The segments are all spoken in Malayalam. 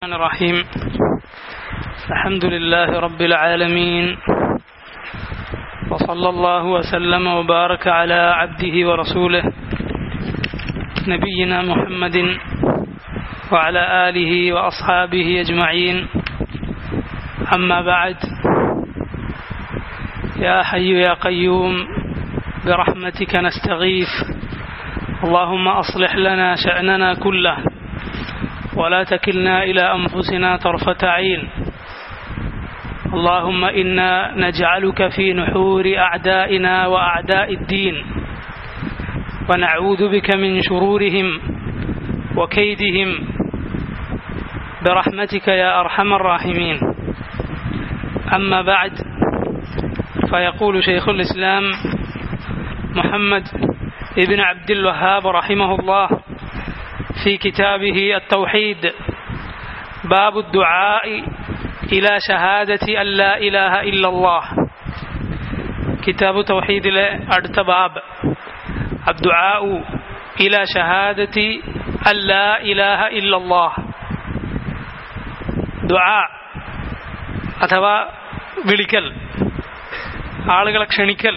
الرحمن الرحيم الحمد لله رب العالمين وصلى الله وسلم وبارك على عبده ورسوله نبينا محمد وعلى آله وأصحابه أجمعين أما بعد يا حي يا قيوم برحمتك نستغيث اللهم أصلح لنا شأننا كله ولا تكلنا إلى أنفسنا طرفة عين اللهم إنا نجعلك في نحور أعدائنا وأعداء الدين ونعوذ بك من شرورهم وكيدهم برحمتك يا أرحم الراحمين أما بعد فيقول شيخ الإسلام محمد ابن عبد الوهاب رحمه الله في كتابه التوحيد باب الدعاء إلى شهادة أن لا إله إلا الله كتاب توحيد അടുത്ത ബാബ് الدعاء إلى شهادة أن لا إله إلا الله دعاء അഥവാ വിളിക്കൽ ആളുകളെ ക്ഷണിക്കൽ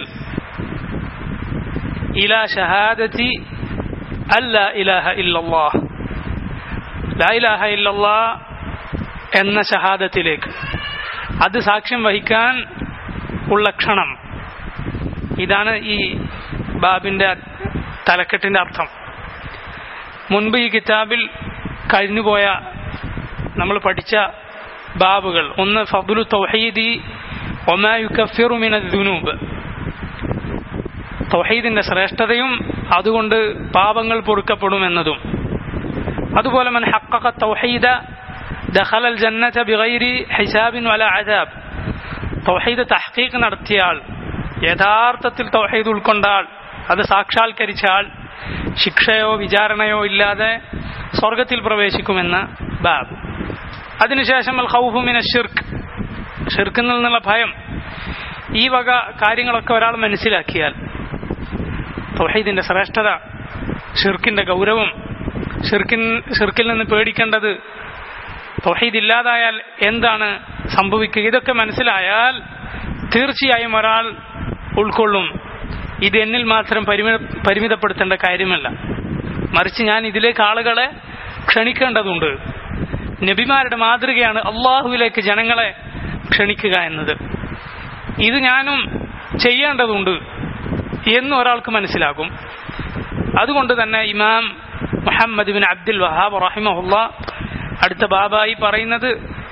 ഇല ഷഹാദത്തി അല്ല ഇലാഹ ഇല്ലല്ലാ ലാ ഇലാഹ ഇല്ലല്ലാ എന്ന ഷഹാദത്തിലേക്ക് അത് സാക്ഷ്യം വഹിക്കാൻ ഉള്ള ക്ഷണം ഇതാണ് ഈ ബാബിന്റെ തലക്കെട്ടിന്റെ അർത്ഥം മുൻപ് ഈ കിതാബിൽ കഴിഞ്ഞുപോയ നമ്മൾ പഠിച്ച ബാബുകൾ ഒന്ന് ഫബ്ലു തൗഹീദി ഒമായുക്കഫിറു മിന ദുനൂബ് തൗഹീദിന്റെ ശ്രേഷ്ഠതയും അതുകൊണ്ട് പാപങ്ങൾ പൊറുക്കപ്പെടുമെന്നതും അതുപോലെ മൻ ഹഖഖ തൗഹീദ ദഖലൽ ജന്നത ബിഗൈരി ഹിസാബിൻ വല അദാബ് തൗഹീദ് തഹ്ഖീഖ് നടത്തിയ ആൾ യഥാർത്ഥത്തിൽ തൗഹീദ് ഉൾക്കൊണ്ട ആൾ അത് സാക്ഷാത്കരിച്ച ആൾ ശിക്ഷയോ വിചാരണയോ ഇല്ലാതെ സ്വർഗത്തിൽ പ്രവേശിക്കുമെന്ന ബാബ് അതിനുശേഷം അൽ ഖൗഫു മിന ഷിർക്ക് ഷിർക്കിൽ നിന്നുള്ള ഭയം ഈ വക കാര്യങ്ങളൊക്കെ ഒരാൾ മനസ്സിലാക്കിയാൽ തൗഹീദിന്റെ ശ്രേഷ്ഠത ഷിർക്കിന്റെ ഗൗരവം ഷിർക്കിൻ ഷിർക്കിൽ നിന്ന് പേടിക്കേണ്ടത് തൗഹീദ് ഇല്ലാതായാൽ എന്താണ് സംഭവിക്കുക ഇതൊക്കെ മനസ്സിലായാൽ തീർച്ചയായും ഒരാൾ ഉൾക്കൊള്ളും ഇത് എന്നിൽ മാത്രം പരിമി പരിമിതപ്പെടുത്തേണ്ട കാര്യമല്ല മറിച്ച് ഞാൻ ഇതിലേക്ക് ആളുകളെ ക്ഷണിക്കേണ്ടതുണ്ട് നബിമാരുടെ മാതൃകയാണ് അള്ളാഹുവിലേക്ക് ജനങ്ങളെ ക്ഷണിക്കുക എന്നത് ഇത് ഞാനും ചെയ്യേണ്ടതുണ്ട് എന്ന് ഒരാൾക്ക് മനസ്സിലാകും അതുകൊണ്ട് തന്നെ ഇമാം മുഹമ്മദ് ബിൻ അബ്ദുൽ വഹാബ് റഹിമഹുല്ല അടുത്ത ബാബായി പറയുന്നത്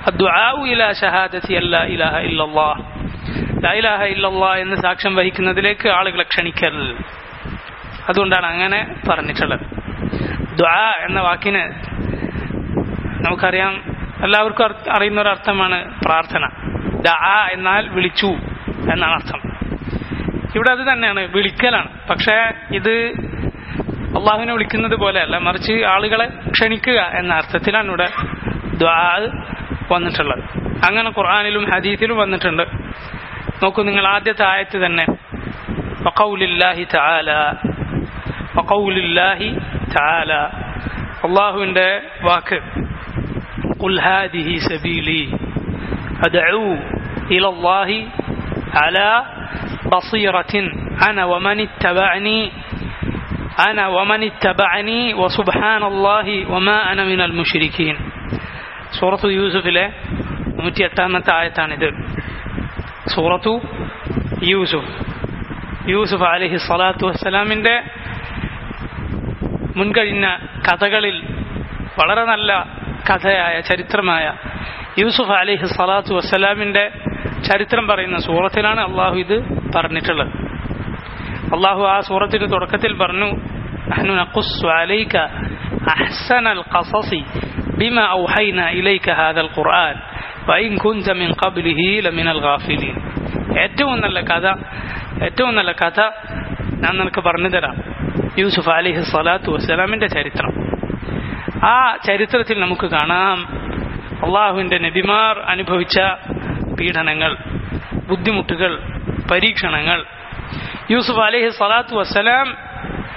എന്ന് സാക്ഷ്യം വഹിക്കുന്നതിലേക്ക് ആളുകളെ ക്ഷണിക്കൽ അതുകൊണ്ടാണ് അങ്ങനെ പറഞ്ഞിട്ടുള്ളത് ദ്വാ എന്ന വാക്കിന് നമുക്കറിയാം എല്ലാവർക്കും അറിയുന്ന ഒരു അർത്ഥമാണ് പ്രാർത്ഥന ദ എന്നാൽ വിളിച്ചു എന്നാണ് അർത്ഥം ഇവിടെ അത് തന്നെയാണ് വിളിക്കലാണ് പക്ഷേ ഇത് അള്ളാഹുവിനെ വിളിക്കുന്നത് പോലെയല്ല മറിച്ച് ആളുകളെ ക്ഷണിക്കുക എന്ന അർത്ഥത്തിലാണ് ഇവിടെ ദ്വാ വന്നിട്ടുള്ളത് അങ്ങനെ ഖുർആാനിലും ഹദീസിലും വന്നിട്ടുണ്ട് നോക്കൂ നിങ്ങൾ ആദ്യത്തെ ആയത്ത് തന്നെ വഖൗലില്ലാഹി തആല വഖൗലില്ലാഹി തആല അള്ളാഹുവിന്റെ വാക്ക് قل هذه سبيلي أدعو إلى الله على بصيرة أنا ومن اتبعني أنا ومن اتبعني وسبحان الله وما أنا من المشركين സൂറത്തു യൂസുഫിലെ നൂറ്റി എട്ടാമത്തെ ആയത്താണിത് സൂറത്തു യൂസുഫ് യൂസുഫ് അലഹി സ്വലാത്തു വസ്സലാമിൻ്റെ മുൻകഴിഞ്ഞ കഥകളിൽ വളരെ നല്ല കഥയായ ചരിത്രമായ യൂസുഫ് അലഹി സ്വലാത്തു വസ്സലാമിൻ്റെ ചരിത്രം പറയുന്ന സൂറത്തിലാണ് അള്ളാഹു ഇത് പറഞ്ഞിട്ടുള്ളത് അള്ളാഹു ആ സൂറത്തിന്റെ തുടക്കത്തിൽ പറഞ്ഞു نحن نقص عليك أحسن القصص بما أوحينا إليك هذا القرآن وإن كنت من قبله لمن الغافلين ഏറ്റവും നല്ല കഥ ഏറ്റവും നല്ല കഥ ഞാൻ നിനക്ക് പറഞ്ഞു തരാം യൂസുഫ് അലിഹി സ്വലാത്തു വസ്സലാമിന്റെ ചരിത്രം ആ ചരിത്രത്തിൽ നമുക്ക് കാണാം അള്ളാഹുവിന്റെ നബിമാർ അനുഭവിച്ച പീഡനങ്ങൾ ബുദ്ധിമുട്ടുകൾ പരീക്ഷണങ്ങൾ യൂസുഫ് അലഹി സ്വലാത്തു വസ്സലാം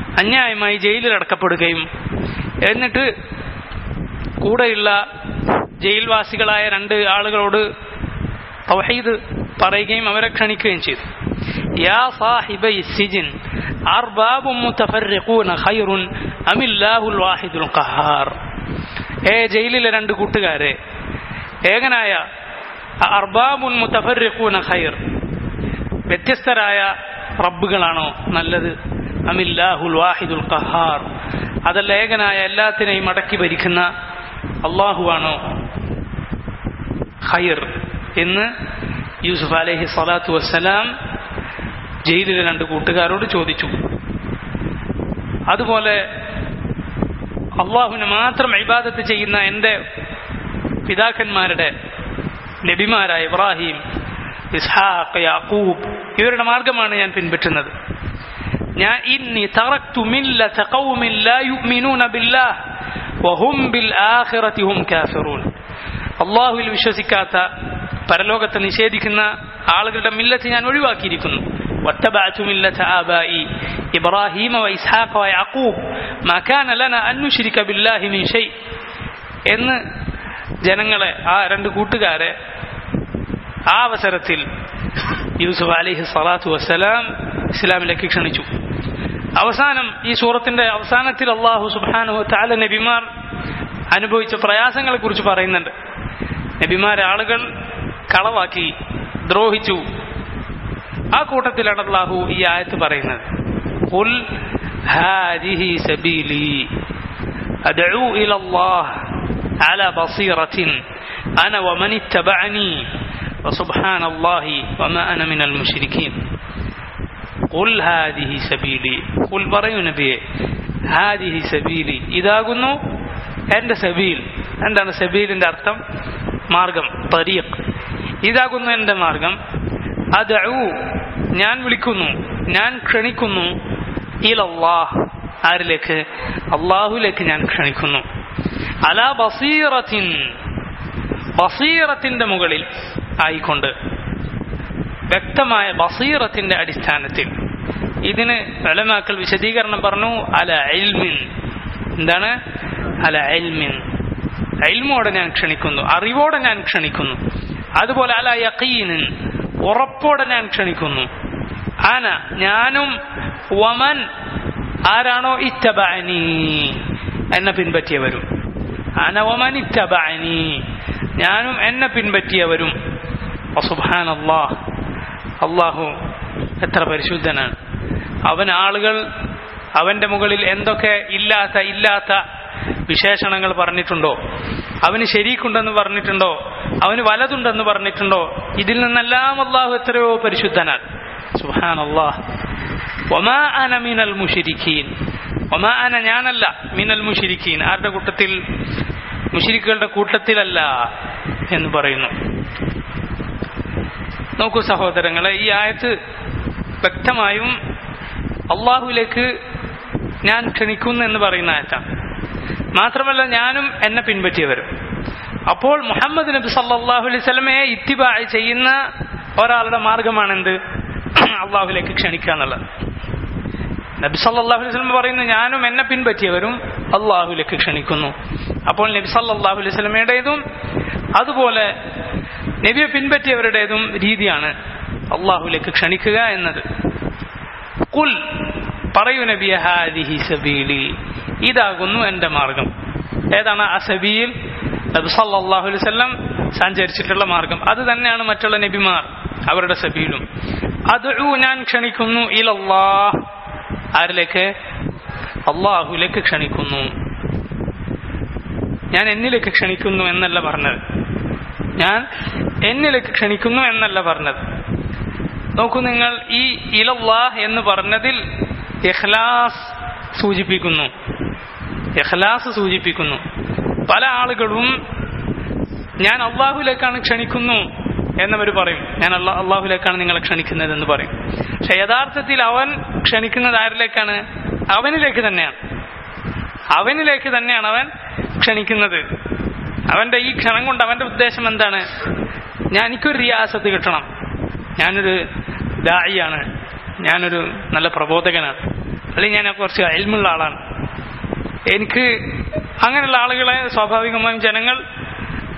അന്യായമായി ജയിലിൽ അടക്കപ്പെടുകയും എന്നിട്ട് കൂടെയുള്ള ജയിൽവാസികളായ രണ്ട് ആളുകളോട് തൗഹീദ് പറയുകയും അവരെ ക്ഷണിക്കുകയും ചെയ്തു യാ സാഹിബൈ സിജിൻ അർബാബും മുതഫർരിഖൂന ഖൈറുൻ അമില്ലാഹുൽ വാഹിദുൽ ഖഹാർ ഏ ജയിലിലെ രണ്ട് കൂട്ടുകാരെ ഏകനായ അർബാബുൻ മുതഫർരിഖൂന ഖൈർ വ്യത്യസ്തരായ റബ്ബുകളാണോ നല്ലത് അമില്ലാഹുൽ വാഹിദുൽ ഖഹാർ അതല്ല ഏകനായ എല്ലാത്തിനെയും അടക്കി ഭരിക്കുന്ന അള്ളാഹുവാണോ ഖൈർ എന്ന് യൂസുഫ് അലൈഹി സ്വലാത്തു വസ്സലാം ജയിലിലെ രണ്ട് കൂട്ടുകാരോട് ചോദിച്ചു അതുപോലെ അള്ളാഹുവിനെ മാത്രം ഇബാദത്ത് ചെയ്യുന്ന എൻ്റെ പിതാക്കന്മാരുടെ നബിമാരായ ഇബ്രാഹിം ഇസ്ഹാഖ് യാക്കൂബ് ഇവരുടെ മാർഗമാണ് ഞാൻ പിൻപറ്റുന്നത് ഞാൻ ഇന്നി തറക്തു മില്ലത ഖൗമിൻ ലാ യുഅ്മിനൂന ബില്ലാഹ് വഹും ബിൽ ആഖിറതി ഹും കാഫിറൂൻ അള്ളാഹുവിൽ വിശ്വസിക്കാത്ത പരലോകത്തെ നിഷേധിക്കുന്ന ആളുകളുടെ മില്ലത്ത് ഞാൻ ഒഴിവാക്കിയിരിക്കുന്നു واتبعت ملة آبائي إبراهيم وإسحاق ويعقوب ما كان لنا أن نشرك بالله من شيء എന്ന് ജനങ്ങളെ ആ രണ്ട് കൂട്ടുകാരെ ആ അവസരത്തിൽ യൂസുഫ് അലിഹി സ്വലാത്തു വസ്സലാം ഇസ്ലാമിലേക്ക് ക്ഷണിച്ചു അവസാനം ഈ സൂറത്തിന്റെ അവസാനത്തിൽ അള്ളാഹു സുബാനു താല നബിമാർ അനുഭവിച്ച പ്രയാസങ്ങളെ കുറിച്ച് പറയുന്നുണ്ട് നബിമാരെ ആളുകൾ കളവാക്കി ദ്രോഹിച്ചു ആ കൂട്ടത്തിലാണ് അള്ളാഹു ഈ ആയത്ത് പറയുന്നത് قل هذه سبيلي أدعو إلى الله على بصيرة أنا ومن اتبعني وسبحان الله وما أنا من المشركين قل هذه سبيلي قل പറയൂ നബിയെ هذه سبيلي ഇതാകുന്നു എൻ്റെ സബീൽ എന്താണ് സബീലിന്റെ അർത്ഥം മാർഗം തരീഖ് ഇതാകുന്നു എൻ്റെ മാർഗം അദഉ ഞാൻ വിളിക്കുന്നു ഞാൻ ക്ഷണിക്കുന്നു ഇലല്ലാഹ് ആരിലേക്ക് അള്ളാഹുലേക്ക് ഞാൻ ക്ഷണിക്കുന്നു അല ബസീറത്തിൻ ബസീറത്തിന്റെ മുകളിൽ ആയിക്കൊണ്ട് വ്യക്തമായ ബസീറത്തിന്റെ അടിസ്ഥാനത്തിൽ ഇതിന് ഫലമാക്കൾ വിശദീകരണം പറഞ്ഞു അല എൽമിൻ എന്താണ് അല എൽമിൻ എൽമോടെ ഞാൻ ക്ഷണിക്കുന്നു അറിവോടെ ഞാൻ ക്ഷണിക്കുന്നു അതുപോലെ അല യക്കീനിൻ ഉറപ്പോടെ ഞാൻ ക്ഷണിക്കുന്നു ആന ഞാനും വമൻ ആരാണോ ഇറ്റബാനി എന്നെ പിൻപറ്റിയവരും ആന വമൻ ഇറ്റബാനി ഞാനും എന്നെ പിൻപറ്റിയവരും സുബാൻ അള്ളാഹ് അള്ളാഹു എത്ര പരിശുദ്ധനാണ് അവൻ ആളുകൾ അവന്റെ മുകളിൽ എന്തൊക്കെ ഇല്ലാത്ത ഇല്ലാത്ത വിശേഷണങ്ങൾ പറഞ്ഞിട്ടുണ്ടോ അവന് ശരീക്കുണ്ടെന്ന് പറഞ്ഞിട്ടുണ്ടോ അവന് വലതുണ്ടെന്ന് പറഞ്ഞിട്ടുണ്ടോ ഇതിൽ നിന്നെല്ലാം അള്ളാഹു എത്രയോ പരിശുദ്ധനാണ് സുഹാൻ അള്ളാഹ് ഒമാ അന മിനൽ മുഷിരിക്കീൻ ഒമാ അന ഞാനല്ല മിനൽ മുഷിരിക്കീൻ ആരുടെ കൂട്ടത്തിൽ മുഷിരിക്കുകളുടെ കൂട്ടത്തിലല്ല എന്ന് പറയുന്നു നോക്കൂ സഹോദരങ്ങളെ ഈ ആയത്ത് വ്യക്തമായും അള്ളാഹുലേക്ക് ഞാൻ ക്ഷണിക്കുന്നു എന്ന് പറയുന്ന ആയത്താണ് മാത്രമല്ല ഞാനും എന്നെ പിൻപറ്റിയവരും അപ്പോൾ മുഹമ്മദ് നബി സല്ലാഹു അലൈഹി സ്വലമയെ ഇത്തിബാ ചെയ്യുന്ന ഒരാളുടെ മാർഗമാണെന്ത് അള്ളാഹുലേക്ക് ക്ഷണിക്കുക എന്നുള്ളത് നബി സല്ലാഹു അലൈഹി സ്വലമ പറയുന്നു ഞാനും എന്നെ പിൻപറ്റിയവരും അള്ളാഹുലേക്ക് ക്ഷണിക്കുന്നു അപ്പോൾ നബി സല്ലാഹു അലൈഹി സ്വലമയുടേതും അതുപോലെ നബിയെ പിൻപറ്റിയവരുടേതും രീതിയാണ് അള്ളാഹുലേക്ക് ക്ഷണിക്കുക എന്നത് കുൽ പറയൂ നബിയ ഹാദിഹി സബീലി ഇതാകുന്നു എൻ്റെ മാർഗം ഏതാണ് ആ സബീൽ നബി സല്ലല്ലാഹു അലൈഹി വസല്ലം സഞ്ചരിച്ചിട്ടുള്ള മാർഗം അത് തന്നെയാണ് മറ്റുള്ള നബിമാർ അവരുടെ സബീലും അത് ഞാൻ ക്ഷണിക്കുന്നു ഇലല്ലാഹ് ആരിലേക്ക് അള്ളാഹുലേക്ക് ക്ഷണിക്കുന്നു ഞാൻ എന്നിലേക്ക് ക്ഷണിക്കുന്നു എന്നല്ല പറഞ്ഞത് ഞാൻ എന്നിലേക്ക് ക്ഷണിക്കുന്നു എന്നല്ല പറഞ്ഞത് നോക്കൂ നിങ്ങൾ ഈ ഇലല്ലാഹ് എന്ന് പറഞ്ഞതിൽ ഇഖ്ലാസ് സൂചിപ്പിക്കുന്നു ഇഖ്ലാസ് സൂചിപ്പിക്കുന്നു പല ആളുകളും ഞാൻ അള്ളാഹുലേക്കാണ് ക്ഷണിക്കുന്നു എന്നവർ പറയും ഞാൻ അള്ളാ അള്ളാഹുലേക്കാണ് നിങ്ങളെ ക്ഷണിക്കുന്നത് എന്ന് പറയും പക്ഷെ യഥാർത്ഥത്തിൽ അവൻ ക്ഷണിക്കുന്നത് ആരിലേക്കാണ് അവനിലേക്ക് തന്നെയാണ് അവനിലേക്ക് തന്നെയാണ് അവൻ ക്ഷണിക്കുന്നത് അവന്റെ ഈ ക്ഷണം കൊണ്ട് അവന്റെ ഉദ്ദേശം എന്താണ് ഞാൻ എനിക്കൊരു റിയാസത്ത് കിട്ടണം ഞാനൊരു ദായിയാണ് ഞാനൊരു നല്ല പ്രബോധകനാണ് അല്ലെങ്കിൽ ഞാൻ കുറച്ച് അയൽമുള്ള ആളാണ് എനിക്ക് അങ്ങനെയുള്ള ആളുകളെ സ്വാഭാവികമായും ജനങ്ങൾ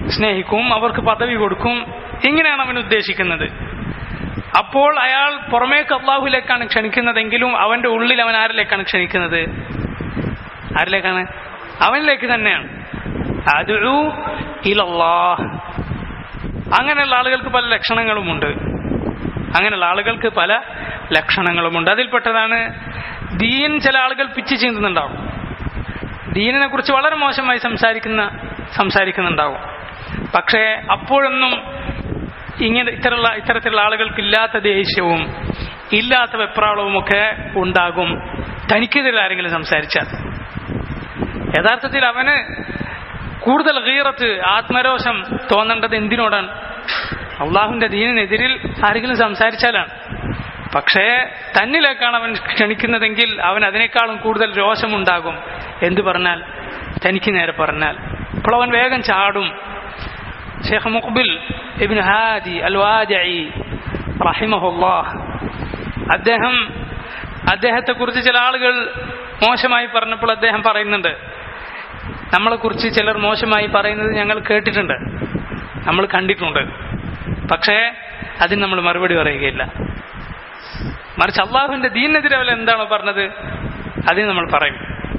സ്നേഹിക്കും അവർക്ക് പദവി കൊടുക്കും ഇങ്ങനെയാണ് അവൻ ഉദ്ദേശിക്കുന്നത് അപ്പോൾ അയാൾ പുറമേക്ക് അള്ളാഹുലേക്കാണ് ക്ഷണിക്കുന്നതെങ്കിലും അവന്റെ ഉള്ളിൽ അവൻ ആരിലേക്കാണ് ക്ഷണിക്കുന്നത് ആരിലേക്കാണ് അവനിലേക്ക് തന്നെയാണ് അദുഉ ഇലല്ലാഹ് അങ്ങനെയുള്ള ആളുകൾക്ക് പല ലക്ഷണങ്ങളുമുണ്ട് അങ്ങനെയുള്ള ആളുകൾക്ക് പല ലക്ഷണങ്ങളുമുണ്ട് അതിൽപ്പെട്ടതാണ് ദീൻ ചില ആളുകൾ പിച്ച് ചെയ്യുന്നുണ്ടാവും ദീനിനെ കുറിച്ച് വളരെ മോശമായി സംസാരിക്കുന്ന സംസാരിക്കുന്നുണ്ടാവും പക്ഷേ അപ്പോഴൊന്നും ഇങ്ങനെ ഇത്തരമുള്ള ഇത്തരത്തിലുള്ള ആളുകൾക്ക് ഇല്ലാത്ത ദേഷ്യവും ഇല്ലാത്ത വെപ്രാളവും ഒക്കെ ഉണ്ടാകും തനിക്കെതിരെ ആരെങ്കിലും സംസാരിച്ചാൽ യഥാർത്ഥത്തിൽ അവന് കൂടുതൽ ഗീറത്ത് ആത്മരോഷം തോന്നേണ്ടത് എന്തിനോടാണ് അള്ളാഹുവിന്റെ ദീനിനെതിരിൽ ആരെങ്കിലും സംസാരിച്ചാലാണ് പക്ഷേ തന്നിലേക്കാണ് അവൻ ക്ഷണിക്കുന്നതെങ്കിൽ അവൻ അതിനേക്കാളും കൂടുതൽ രോഷമുണ്ടാകും എന്തു പറഞ്ഞാൽ തനിക്ക് നേരെ പറഞ്ഞാൽ അപ്പോൾ അവൻ വേഗം ചാടും ഷെയ്ഖ് മുഖ്ബിൽ ഇബിൻ ഹാദി അൽ വാജി റഹിമഹുല്ലാഹ് അദ്ദേഹം അദ്ദേഹത്തെ കുറിച്ച് ചില ആളുകൾ മോശമായി പറഞ്ഞപ്പോൾ അദ്ദേഹം പറയുന്നുണ്ട് നമ്മളെ കുറിച്ച് ചിലർ മോശമായി പറയുന്നത് ഞങ്ങൾ കേട്ടിട്ടുണ്ട് നമ്മൾ കണ്ടിട്ടുണ്ട് പക്ഷേ അതിന് നമ്മൾ മറുപടി പറയുകയില്ല മറിച്ച് അള്ളാഹുവിന്റെ ദീനെതിരെ അവൻ എന്താണോ പറഞ്ഞത് അതിന് നമ്മൾ പറയും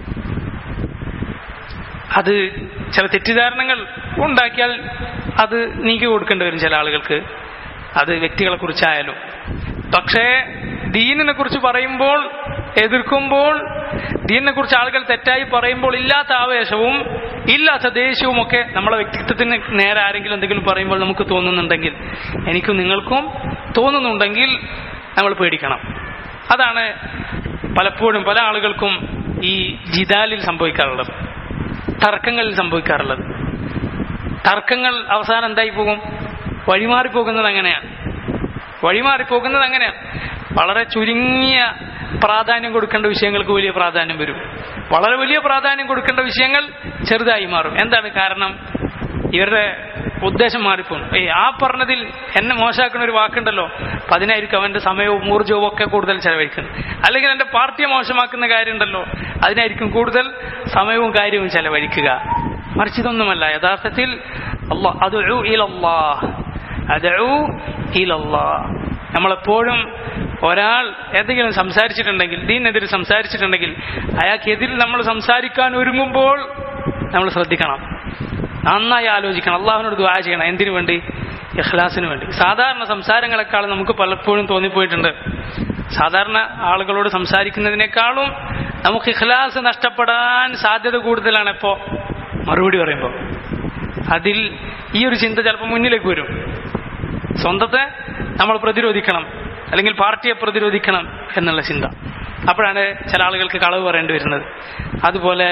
അത് ചില തെറ്റിദ്ധാരണകൾ ഉണ്ടാക്കിയാൽ അത് നീക്കി കൊടുക്കേണ്ടി വരും ചില ആളുകൾക്ക് അത് വ്യക്തികളെ കുറിച്ചായാലും പക്ഷേ ദീനിനെ കുറിച്ച് പറയുമ്പോൾ എതിർക്കുമ്പോൾ ദീനിനെ കുറിച്ച് ആളുകൾ തെറ്റായി പറയുമ്പോൾ ഇല്ലാത്ത ആവേശവും ഇല്ലാത്ത ദേഷ്യവും ഒക്കെ നമ്മളെ വ്യക്തിത്വത്തിന് നേരെ ആരെങ്കിലും എന്തെങ്കിലും പറയുമ്പോൾ നമുക്ക് തോന്നുന്നുണ്ടെങ്കിൽ എനിക്കും നിങ്ങൾക്കും തോന്നുന്നുണ്ടെങ്കിൽ നമ്മൾ പേടിക്കണം അതാണ് പലപ്പോഴും പല ആളുകൾക്കും ഈ ജിദാലിൽ സംഭവിക്കാറുള്ളത് തർക്കങ്ങളിൽ സംഭവിക്കാറുള്ളത് തർക്കങ്ങൾ അവസാനം എന്തായി പോകും വഴിമാറിപ്പോകുന്നത് അങ്ങനെയാണ് വഴിമാറിപ്പോകുന്നത് അങ്ങനെയാണ് വളരെ ചുരുങ്ങിയ പ്രാധാന്യം കൊടുക്കേണ്ട വിഷയങ്ങൾക്ക് വലിയ പ്രാധാന്യം വരും വളരെ വലിയ പ്രാധാന്യം കൊടുക്കേണ്ട വിഷയങ്ങൾ ചെറുതായി മാറും എന്താണ് കാരണം ഇവരുടെ ഉദ്ദേശം മാറിപ്പോകും ഏയ് ആ പറഞ്ഞതിൽ എന്നെ മോശമാക്കുന്ന ഒരു വാക്കുണ്ടല്ലോ അപ്പൊ അതിനായിരിക്കും അവന്റെ സമയവും ഊർജവും ഒക്കെ കൂടുതൽ ചെലവഴിക്കുന്നത് അല്ലെങ്കിൽ എന്റെ പാർട്ടിയെ മോശമാക്കുന്ന കാര്യമുണ്ടല്ലോ അതിനായിരിക്കും കൂടുതൽ സമയവും കാര്യവും ചെലവഴിക്കുക മറിച്ച് ഇതൊന്നുമല്ല യഥാർത്ഥത്തിൽ അള്ളാഹ് അദ്ഉ ഇലല്ലാഹ് അദ്ഉ ഇലല്ലാഹ് നമ്മളെപ്പോഴും ഒരാൾ എന്തെങ്കിലും സംസാരിച്ചിട്ടുണ്ടെങ്കിൽ ദീനെതിരെ സംസാരിച്ചിട്ടുണ്ടെങ്കിൽ അയാൾക്കെതിരിൽ നമ്മൾ സംസാരിക്കാൻ ഒരുങ്ങുമ്പോൾ നമ്മൾ ശ്രദ്ധിക്കണം നന്നായി ആലോചിക്കണം അള്ളാഹുവിനോട് ദ്വാ ചെയ്യണം എന്തിനു വേണ്ടി ഇഖ്ലാസിന് വേണ്ടി സാധാരണ സംസാരങ്ങളെക്കാൾ നമുക്ക് പലപ്പോഴും തോന്നിപ്പോയിട്ടുണ്ട് സാധാരണ ആളുകളോട് സംസാരിക്കുന്നതിനേക്കാളും നമുക്ക് ഇഖ്ലാസ് നഷ്ടപ്പെടാൻ സാധ്യത കൂടുതലാണ് ഇപ്പോൾ മറുപടി പറയുമ്പോൾ അതിൽ ഈ ഒരു ചിന്ത ചിലപ്പോൾ മുന്നിലേക്ക് വരും സ്വന്തത്തെ നമ്മൾ പ്രതിരോധിക്കണം അല്ലെങ്കിൽ പാർട്ടിയെ പ്രതിരോധിക്കണം എന്നുള്ള ചിന്ത അപ്പോഴാണ് ചില ആളുകൾക്ക് കളവ് പറയേണ്ടി വരുന്നത് അതുപോലെ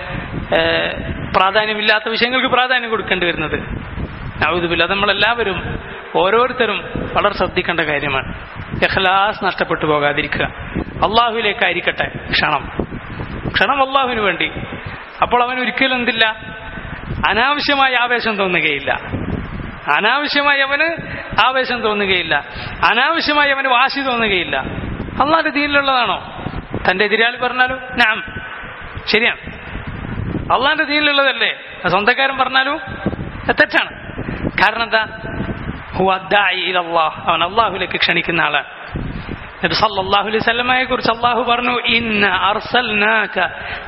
ഏഹ്, പ്രാധാന്യമില്ലാത്ത വിഷയങ്ങൾക്ക് പ്രാധാന്യം കൊടുക്കേണ്ടി വരുന്നത് ഔദുബില്ല അത് നമ്മളെല്ലാവരും ഓരോരുത്തരും വളരെ ശ്രദ്ധിക്കേണ്ട കാര്യമാണ് ഇഖ്ലാസ് നഷ്ടപ്പെട്ടു പോകാതിരിക്കുക അള്ളാഹുവിലേക്കായിരിക്കട്ടെ ക്ഷണം ക്ഷണം അള്ളാഹുവിന് വേണ്ടി അപ്പോൾ അവൻ ഒരിക്കലും എന്തില്ല അനാവശ്യമായ ആവേശം തോന്നുകയില്ല അനാവശ്യമായി അവന് ആവേശം തോന്നുകയില്ല അനാവശ്യമായി അവന് വാശി തോന്നുകയില്ല അള്ളാന്റെ ദീനിലുള്ളതാണോ തന്റെ എതിരാളി പറഞ്ഞാലും ഞാൻ ശരിയാണ് അള്ളാന്റെ ദീനിലുള്ളതല്ലേ അത് സ്വന്തക്കാരൻ പറഞ്ഞാലും അത് തെറ്റാണ് കാരണം എന്താ ഹുവ അദ്ദാഇ ഇലല്ലാഹ്. അവൻ അള്ളാഹുലേക്ക് ക്ഷണിക്കുന്ന ആളാണ് നബി സല്ലല്ലാഹു അലൈഹി വസല്ലമയെ കുറിച്ച് അള്ളാഹു പറഞ്ഞു ഇന്ന അർസൽനാക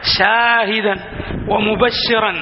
ഷാഹിദൻ വമുബശ്ശിറൻ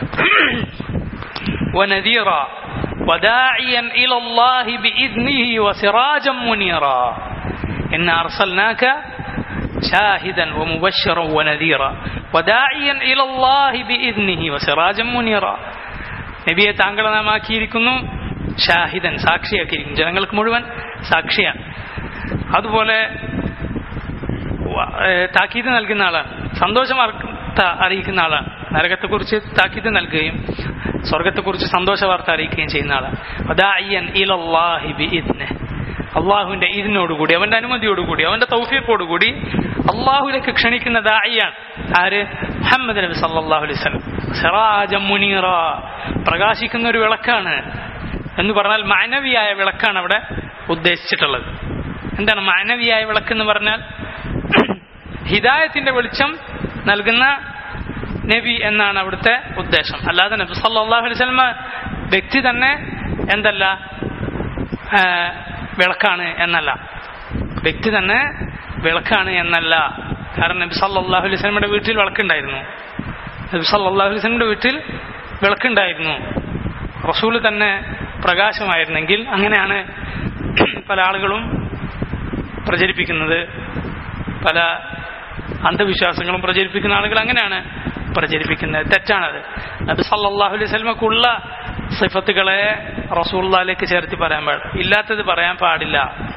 ونذيرا وداعيا إلى الله بإذنه وسراجا منيرا إنا أرسلناك شاهدا ومبشرا ونذيرا وداعيا إلى الله بإذنه وسراجا منيرا നബിയെ താങ്കളെ നാം ആക്കിയിരിക്കുന്നു ഷാഹിദൻ സാക്ഷിയാക്കിയിരിക്കുന്നു ജനങ്ങൾക്ക് മുഴുവൻ സാക്ഷിയാണ് അതുപോലെ വ- ഏഹ് താക്കീത് നൽകുന്ന ആളാണ് സന്തോഷം വാർത്ത അറിയിക്കുന്ന ആളാണ് നരകത്തെക്കുറിച്ച് താക്കീത് നൽകുകയും സ്വർഗത്തെക്കുറിച്ച് സന്തോഷ വാർത്ത അറിയിക്കുകയും ചെയ്യുന്ന ആളാണ് വദാഇയൻ ഇലല്ലാഹി ബിഇദ്നിഹ്. അള്ളാഹുവിന്റെ ഇതിനോടുകൂടി അവന്റെ അനുമതിയോടുകൂടി അവന്റെ തൗഫീഖോടുകൂടി അള്ളാഹുലേക്ക് ക്ഷണിക്കുന്ന ദായിയാണ് ആര് മുഹമ്മദ് നബി സല്ലല്ലാഹു അലൈഹി വസല്ലം സിറാജം മുനീറ പ്രകാശിക്കുന്ന ഒരു വിളക്കാണ് എന്ന് പറഞ്ഞാൽ മാനവിയായ വിളക്കാണ് അവിടെ ഉദ്ദേശിച്ചിട്ടുള്ളത് എന്താണ് മാനവിയായ വിളക്ക് എന്ന് പറഞ്ഞാൽ ഹിദായത്തിന്റെ വെളിച്ചം നൽകുന്ന നബി എന്നാണ് അവിടുത്തെ ഉദ്ദേശം അല്ലാതെ നബി സല്ലല്ലാഹു അലൈഹി വസല്ലമ വ്യക്തി തന്നെ എന്തല്ല ആ, വിളക്കാണ് എന്നല്ല വ്യക്തി തന്നെ വിളക്കാണ് എന്നല്ല കാരണം നബി സല്ലല്ലാഹു അലൈഹി വസല്ലമയുടെ വീട്ടിൽ വിളക്കുണ്ടായിരുന്നു നബി സല്ലല്ലാഹു അലൈഹി വസല്ലമയുടെ വീട്ടിൽ വിളക്കുണ്ടായിരുന്നു റസൂൽ തന്നെ പ്രകാശമായിരുന്നെങ്കിൽ അങ്ങനെയാണ് പല ആളുകളും പ്രചരിപ്പിക്കുന്നത് പല അന്ധവിശ്വാസങ്ങളും പ്രചരിപ്പിക്കുന്ന ആളുകൾ അങ്ങനെയാണ് പ്രചരിപ്പിക്കുന്നത് തെറ്റാണത് നബി സല്ലല്ലാഹു അലൈഹി വസല്ലമക്കുള്ള സിഫത്തുകളെ റസൂള്ളയിലേക്ക് ചേർത്തി പറയാൻ പാടില്ല ഇല്ലാത്തത് പറയാൻ പാടില്ല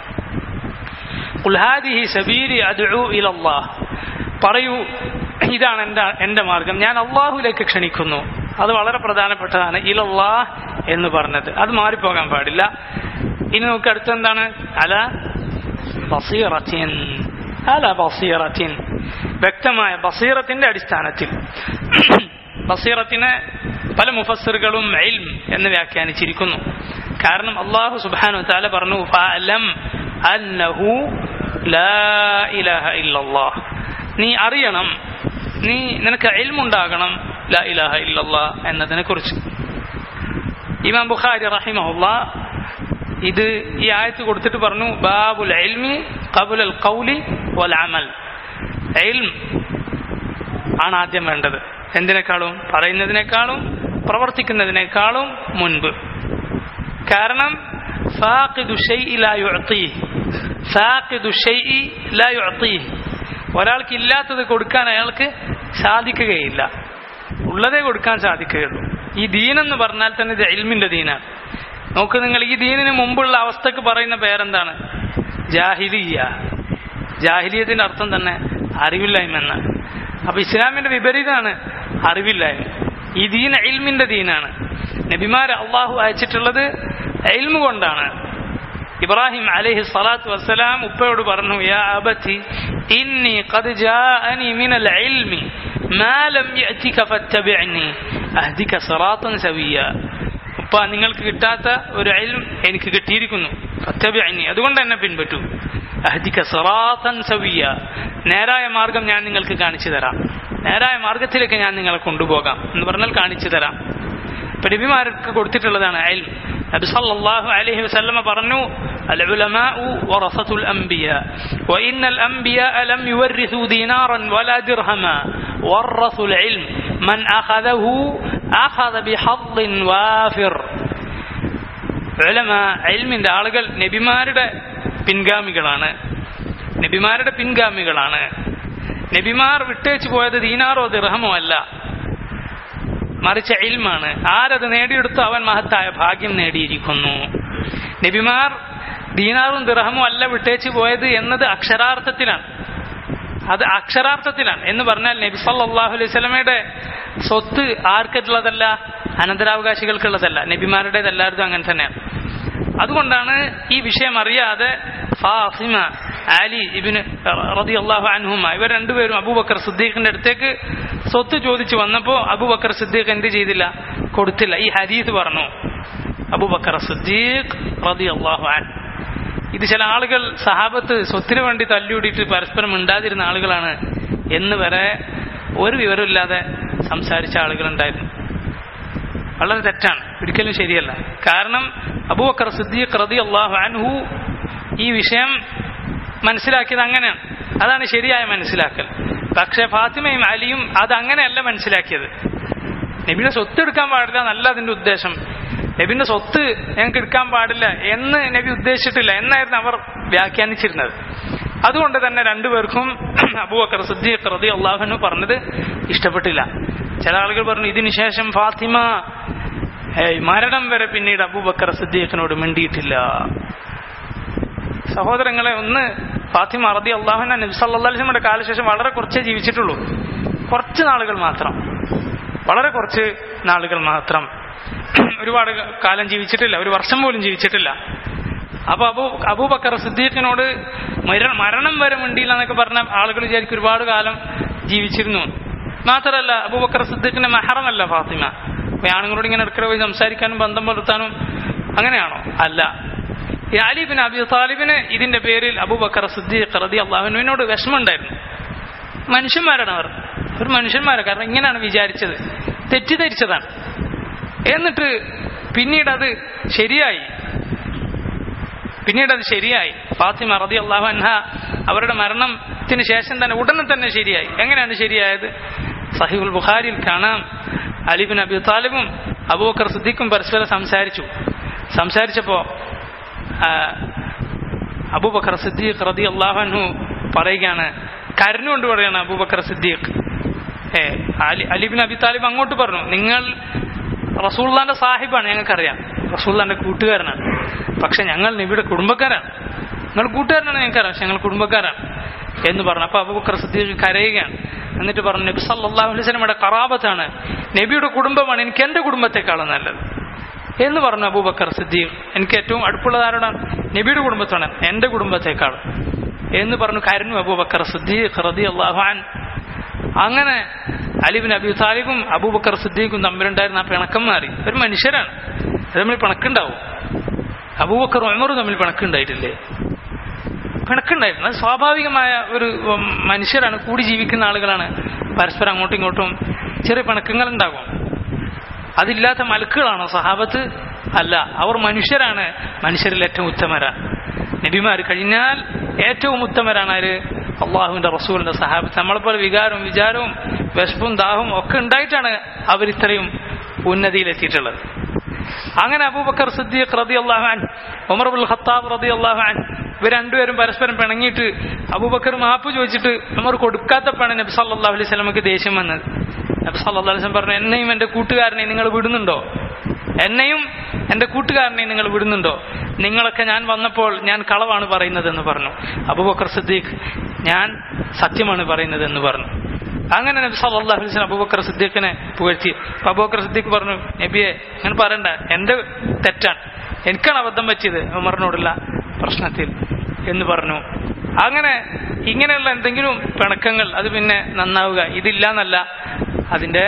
ഖുൽ ഹാദിഹി സബീലി അദ്ഉ ഇലല്ലാഹ് പറയൂ ഇതാണ് എൻ്റെ എൻ്റെ മാർഗം ഞാൻ അള്ളാഹുലേക്ക് ക്ഷണിക്കുന്നു അത് വളരെ പ്രധാനപ്പെട്ടതാണ് ഇലല്ലാഹ് എന്ന് പറഞ്ഞത് അത് മാറിപ്പോകാൻ പാടില്ല ഇനി നമുക്ക് അടുത്തെന്താണ് അല ബസീറത്തിൻ അല ബസീറത്തിൻ വ്യക്തമായ ബസീറത്തിന്റെ അടിസ്ഥാനത്തിൽ ബസീറത്തിനെ പല മുഫസ്സിറുകളും ഇൽം എന്ന് വ്യാഖ്യാനിച്ചിരിക്കുന്നു കാരണം അള്ളാഹു സുബ്ഹാനഹു വതആല പറഞ്ഞു ഫഅലം അന്നഹു ലാ ഇലാഹ ഇല്ലല്ലാഹ് നീ അറിയണം നീ നിനക്ക് ഇൽമുണ്ടാകണം ലാ ഇലാഹ ഇല്ലല്ലാഹ് എന്നതിനെ കുറിച്ച് ഇമാം ബുഖാരി റഹിമഹുല്ല ഇത് ഈ ആയത്ത് കൊടുത്തിട്ട് പറഞ്ഞു ബാബുൽ ഇൽമി ഖബുൽ ഖൗലി വൽ അമൽ ഇൽം ആണ് ആദ്യം വേണ്ടത് എന്തിനേക്കാളും പറയുന്നതിനേക്കാളും പ്രവർത്തിക്കുന്നതിനേക്കാളും മുൻപ് കാരണം ഫാഖിദു ഷൈഇ ലാ യുഅതീഹ് ഫാഖിദു ഷൈഇ ലാ യുഅതീഹ് ഒരാൾക്ക് ഇല്ലാത്തത് കൊടുക്കാൻ അയാൾക്ക് സാധിക്കുകയില്ല ഉള്ളതേ കൊടുക്കാൻ സാധിക്കുകയുള്ളൂ ഈ ദീൻ എന്ന് പറഞ്ഞാൽ തന്നെ ഇത് ഇൽമിന്റെ ദീനാണ് നോക്ക് നിങ്ങൾ ഈ ദീനിന് മുമ്പുള്ള അവസ്ഥക്ക് പറയുന്ന പേരെന്താണ് ജാഹിലിയ ജാഹിലിയത്തിന്റെ അർത്ഥം തന്നെ അറിവില്ലായ്മ എന്നാണ് അപ്പൊ ഇസ്ലാമിന്റെ വിപരീതമാണ് അറിവില്ലായ്മ ഈ ദീൻ ഇൽമിന്റെ ദീനാണ് നബിമാരെ അള്ളാഹു അയച്ചിട്ടുള്ളത് ഇൽമു കൊണ്ടാണ് ഇബ്രാഹിം അലൈഹി സ്വലാത്തു വസ്സലാം ഉപ്പയോട് പറഞ്ഞു യാ അബത്തി ഇന്നി ഖദ് ജാഅനി മിനൽ ഇൽമി മാ ലം യഅതിക ഫത്തബിഅനി അഹ്ദിക സിറാത്തൻ സവിയ ഉപ്പ നിങ്ങൾക്ക് കിട്ടാത്ത ഒരു ഇൽം എനിക്ക് കിട്ടിയിരിക്കുന്നു ഫത്തബിഅനി അതുകൊണ്ട് എന്നെ പിൻപറ്റൂ അഹ്ദിക സിറാത്തൻ സവിയ നേരായ മാർഗം ഞാൻ നിങ്ങൾക്ക് കാണിച്ചു തരാം നേരായ മാർഗത്തിലേക്ക് ഞാൻ നിങ്ങളെ കൊണ്ടുപോകാം എന്ന് പറഞ്ഞാൽ കാണിച്ചു തരാം ഇപ്പൊ നബിമാർക്ക് കൊടുത്തിട്ടുള്ളതാണ് അയൽ നബി സല്ലല്ലാഹു അലൈഹി വസല്ലമ പറഞ്ഞു العلماء ورثة الأنبياء وإن الأنبياء لم يورثوا دينارا ولا درهما ورثوا العلم من أخذه أخذ بحظ وافر علماء علم ആളുകൾ നബിമാരുടെ പിൻഗാമികളാണ് നബിമാരുടെ പിൻഗാമികളാണ് നബിമാർ വിട്ടേച്ചു പോയത് ദീനാറോ ദിർഹമോ അല്ല മറിച്ച് ഇൽമാണ് ആരത് നേടിയെടുത്തു അവൻ മഹത്തായ ഭാഗ്യം നേടിയിരിക്കുന്നു നബിമാർ ദീനാറും ദിർഹമും അല്ല വിട്ടേച്ചു പോയത് എന്നത് അക്ഷരാർത്ഥത്തിലാണ് അത് അക്ഷരാർത്ഥത്തിലാണ് എന്ന് പറഞ്ഞാൽ നബി സല്ലല്ലാഹു അലൈഹി സ്വലമയുടെ സ്വത്ത് ആർക്കുള്ളതല്ല അനന്തരാവകാശികൾക്കുള്ളതല്ല നബിമാരുടേതെല്ലാവരും അങ്ങനെ തന്നെയാണ് അതുകൊണ്ടാണ് ഈ വിഷയം അറിയാതെ ഫാസിമ ആലി ഇബിന് റതി അള്ളാഹു അൻഹുമ ഇവർ രണ്ടുപേരും അബൂബക്കർ സിദ്ദീഖിന്റെ അടുത്തേക്ക് സ്വത്ത് ചോദിച്ചു വന്നപ്പോൾ അബൂബക്കർ സിദ്ദീഖ് എന്ത് ചെയ്തില്ല കൊടുത്തില്ല ഈ ഹദീസ് പറഞ്ഞു അബൂബക്കർ സിദ്ദീഖ് റതി അള്ളാഹു അൻ ഇത് ചില ആളുകൾ സഹാബത്ത് സ്വത്തിന് വേണ്ടി തല്ലിയൂടിയിട്ട് പരസ്പരം ഉണ്ടാതിരുന്ന ആളുകളാണ് എന്ന് വരെ ഒരു വിവരമില്ലാതെ സംസാരിച്ച ആളുകളുണ്ടായിരുന്നു വളരെ തെറ്റാണ് ഒരിക്കലും ശരിയല്ല കാരണം അബൂബക്കർ സിദ്ദീഖ് റതി അള്ളാഹു അൻഹു ഈ വിഷയം മനസ്സിലാക്കിയത് അങ്ങനെയാണ് അതാണ് ശരിയായ മനസ്സിലാക്കൽ പക്ഷെ ഫാത്തിമയും അലിയും അത് അങ്ങനെയല്ല മനസ്സിലാക്കിയത് നബിയുടെ സ്വത്ത് എടുക്കാൻ പാടില്ല എന്നല്ല അതിന്റെ ഉദ്ദേശം നബിന്റെ സ്വത്ത് ഞങ്ങൾക്ക് എടുക്കാൻ പാടില്ല എന്ന് നബി ഉദ്ദേശിച്ചിട്ടില്ല എന്നായിരുന്നു അവർ വ്യാഖ്യാനിച്ചിരുന്നത് അതുകൊണ്ട് തന്നെ രണ്ടുപേർക്കും അബൂബക്കർ സിദ്ദീഖ് റതി അള്ളാഹുനു പറഞ്ഞത് ഇഷ്ടപ്പെട്ടില്ല ചില ആളുകൾ പറഞ്ഞു ഇതിനു ശേഷം ഫാത്തിമ ഏയ് മരണം വരെ പിന്നീട് അബൂബക്കർ സിദ്ദീഖിനോട് മിണ്ടിയിട്ടില്ല സഹോദരങ്ങളെ ഒന്ന് ഫാത്തിമ റതി അള്ളാഹുന നബി സല്ലാസ്ലമിയുടെ കാലശേഷം വളരെ കുറച്ചേ ജീവിച്ചിട്ടുള്ളൂ കുറച്ച് നാളുകൾ മാത്രം വളരെ കുറച്ച് നാളുകൾ മാത്രം ഒരുപാട് കാലം ജീവിച്ചിട്ടില്ല ഒരു വർഷം പോലും ജീവിച്ചിട്ടില്ല അപ്പൊ അബൂ അബൂബക്കർ സിദ്ദീഖിനോട് മര- മരണം വരെ മിണ്ടിയില്ല എന്നൊക്കെ പറഞ്ഞ ആളുകൾ വിചാരിക്കും ഒരുപാട് കാലം ജീവിച്ചിരുന്നു മാത്രമല്ല അബൂബക്കർ സിദ്ദീഖിന്റെ മെഹറമല്ല ഫാത്തിമ അപ്പൊ ഈ ആണുങ്ങളോട് ഇങ്ങനെ ഇടയ്ക്കിടെ പോയി സംസാരിക്കാനും ബന്ധം പുലർത്താനും അങ്ങനെയാണോ അല്ല ഈ അലി ബിൻ അബി താലിബിന് ഇതിന്റെ പേരിൽ അബൂബക്കർ സിദ്ദീഖ് റതി അള്ളാഹുവിനോട് വിഷമമുണ്ടായിരുന്നു മനുഷ്യന്മാരാണ് അവർ ഒരു മനുഷ്യന്മാരാണ് കാരണം ഇങ്ങനെയാണ് വിചാരിച്ചത് തെറ്റിദ്ധരിച്ചതാണ് എന്നിട്ട് പിന്നീട് അത് ശരിയായി പിന്നീട് അത് ശരിയായി ഫാത്തിമ റതി അള്ളാഹു അൻഹ അവരുടെ മരണത്തിന് ശേഷം തന്നെ ഉടനെ തന്നെ ശരിയായി എങ്ങനെയാണ് ശരിയായത് സഹിബുൽ ബുഖാരിയിൽ കാണാം അലിബിൻ അബി താലിബും അബൂബക്കർ സിദ്ദീഖും പരസ്പരം സംസാരിച്ചു സംസാരിച്ചപ്പോ അബൂബക്കർ സിദ്ദീഖ് റതി അള്ളാഹു പറയുകയാണ് കരഞ്ഞുകൊണ്ട് പറയാണ് അബൂബക്കർ സിദ്ദീഖ് ഏ അലി അലിബിൻ അബി താലിബ് അങ്ങോട്ട് പറഞ്ഞു നിങ്ങൾ റസൂള്ളാന്റെ സാഹിബാണ് ഞങ്ങൾക്കറിയാം റസൂള്ളാന്റെ കൂട്ടുകാരനാണ് പക്ഷെ ഞങ്ങൾ നബിയുടെ കുടുംബക്കാരാണ് നിങ്ങൾ കൂട്ടുകാരനാണ് ഞങ്ങൾക്കറിയാം പക്ഷെ ഞങ്ങൾ കുടുംബക്കാരാണ് എന്ന് പറഞ്ഞു അപ്പൊ അബൂബക്കർ സിദ്ദീഖ് കരയുകയാണ് എന്നിട്ട് പറഞ്ഞു നബി സല്ലല്ലാഹു അലൈഹി വസല്ലമയുടെ കറാബത്താണ് നബിയുടെ കുടുംബമാണ് എനിക്ക് എന്റെ കുടുംബത്തെക്കാളും നല്ലത് എന്ന് പറഞ്ഞു അബൂബക്കർ സിദ്ദീഖ് എനിക്ക് ഏറ്റവും അടുപ്പുള്ളത് ആരോടാണ് നബിയുടെ കുടുംബത്താണ് എന്റെ കുടുംബത്തെക്കാൾ എന്ന് പറഞ്ഞു കരഞ്ഞു അബൂബക്കർ സിദ്ദീഖ് റതി അള്ളാഹാൻ അങ്ങനെ അലിബിൻ അബി താലിബും അബൂബക്കർ സിദ്ദീഖും തമ്മിലുണ്ടായിരുന്ന ആ പിണക്കം മാറി ഒരു മനുഷ്യരാണ് അത് തമ്മിൽ പിണക്കുണ്ടാവും അബൂബക്കർ ഉമറും തമ്മിൽ പിണക്കുണ്ടായിട്ടില്ലേ പിണക്കുണ്ടായിരുന്നു അത് സ്വാഭാവികമായ ഒരു ഉം, മനുഷ്യരാണ് കൂടി ജീവിക്കുന്ന ആളുകളാണ് പരസ്പരം അങ്ങോട്ടും ഇങ്ങോട്ടും ചെറിയ പിണക്കങ്ങൾ ഉണ്ടാകും അതില്ലാത്ത മലക്കുകളാണോ സഹാബത്ത് അല്ല അവർ മനുഷ്യരാണ് മനുഷ്യരിൽ ഏറ്റവും ഉത്തമരാണ് നബിമാർ കഴിഞ്ഞാൽ ഏറ്റവും ഉത്തമരാണ് ആര് അള്ളാഹുവിന്റെ റസൂലിന്റെ സഹാബത്ത് നമ്മളെപ്പോലെ വികാരവും വിചാരവും വിശപ്പും ദാഹവും ഒക്കെ ഉണ്ടായിട്ടാണ് അവർ ഇത്രയും ഉന്നതിയിലെത്തിയിട്ടുള്ളത് അങ്ങനെ അബൂബക്കർ സിദ്ദീഖ് റതി അള്ളാഹാൻ ഉമർ ബുൽ ഖത്താബ് റതി അള്ളാഹാൻ ഇവർ രണ്ടുപേരും പരസ്പരം പിണങ്ങിയിട്ട് അബൂബക്കർ മാപ്പ് ചോദിച്ചിട്ട് ഉമർ കൊടുക്കാത്തപ്പോഴാണ് നബി സല്ലല്ലാഹു അലൈഹി സ്വലമക്ക് ദേഷ്യം വന്നത് നബി സല്ലല്ലാഹു അലൈഹി വസല്ലം പറഞ്ഞു എന്നെയും എന്റെ കൂട്ടുകാരനെയും നിങ്ങൾ വിടുന്നുണ്ടോ എന്നെയും എന്റെ കൂട്ടുകാരനെയും നിങ്ങൾ വിടുന്നുണ്ടോ നിങ്ങളൊക്കെ ഞാൻ വന്നപ്പോൾ ഞാൻ കളവാണ് പറയുന്നത് എന്ന് പറഞ്ഞു അബൂബക്കർ സിദ്ദീഖ് ഞാൻ സത്യമാണ് പറയുന്നത് എന്ന് പറഞ്ഞു അങ്ങനെ നബി സല്ലല്ലാഹു അലൈഹി വസല്ലം അബൂബക്കർ സിദ്ദീഖിനെ പുകഴ്ത്തി അപ്പൊ അബൂബക്കർ സിദ്ദീഖ് പറഞ്ഞു നബിയെ അങ്ങനെ പറയണ്ട എന്റെ തെറ്റാണ് എനിക്കാണ് അബദ്ധം പറ്റിയത് ഉമറിനോടുള്ള പ്രശ്നത്തിൽ എന്ന് പറഞ്ഞു അങ്ങനെ ഇങ്ങനെയുള്ള എന്തെങ്കിലും പിണക്കങ്ങൾ അത് പിന്നെ നന്നാവുക ഇതില്ല എന്നല്ല അതിന്റെ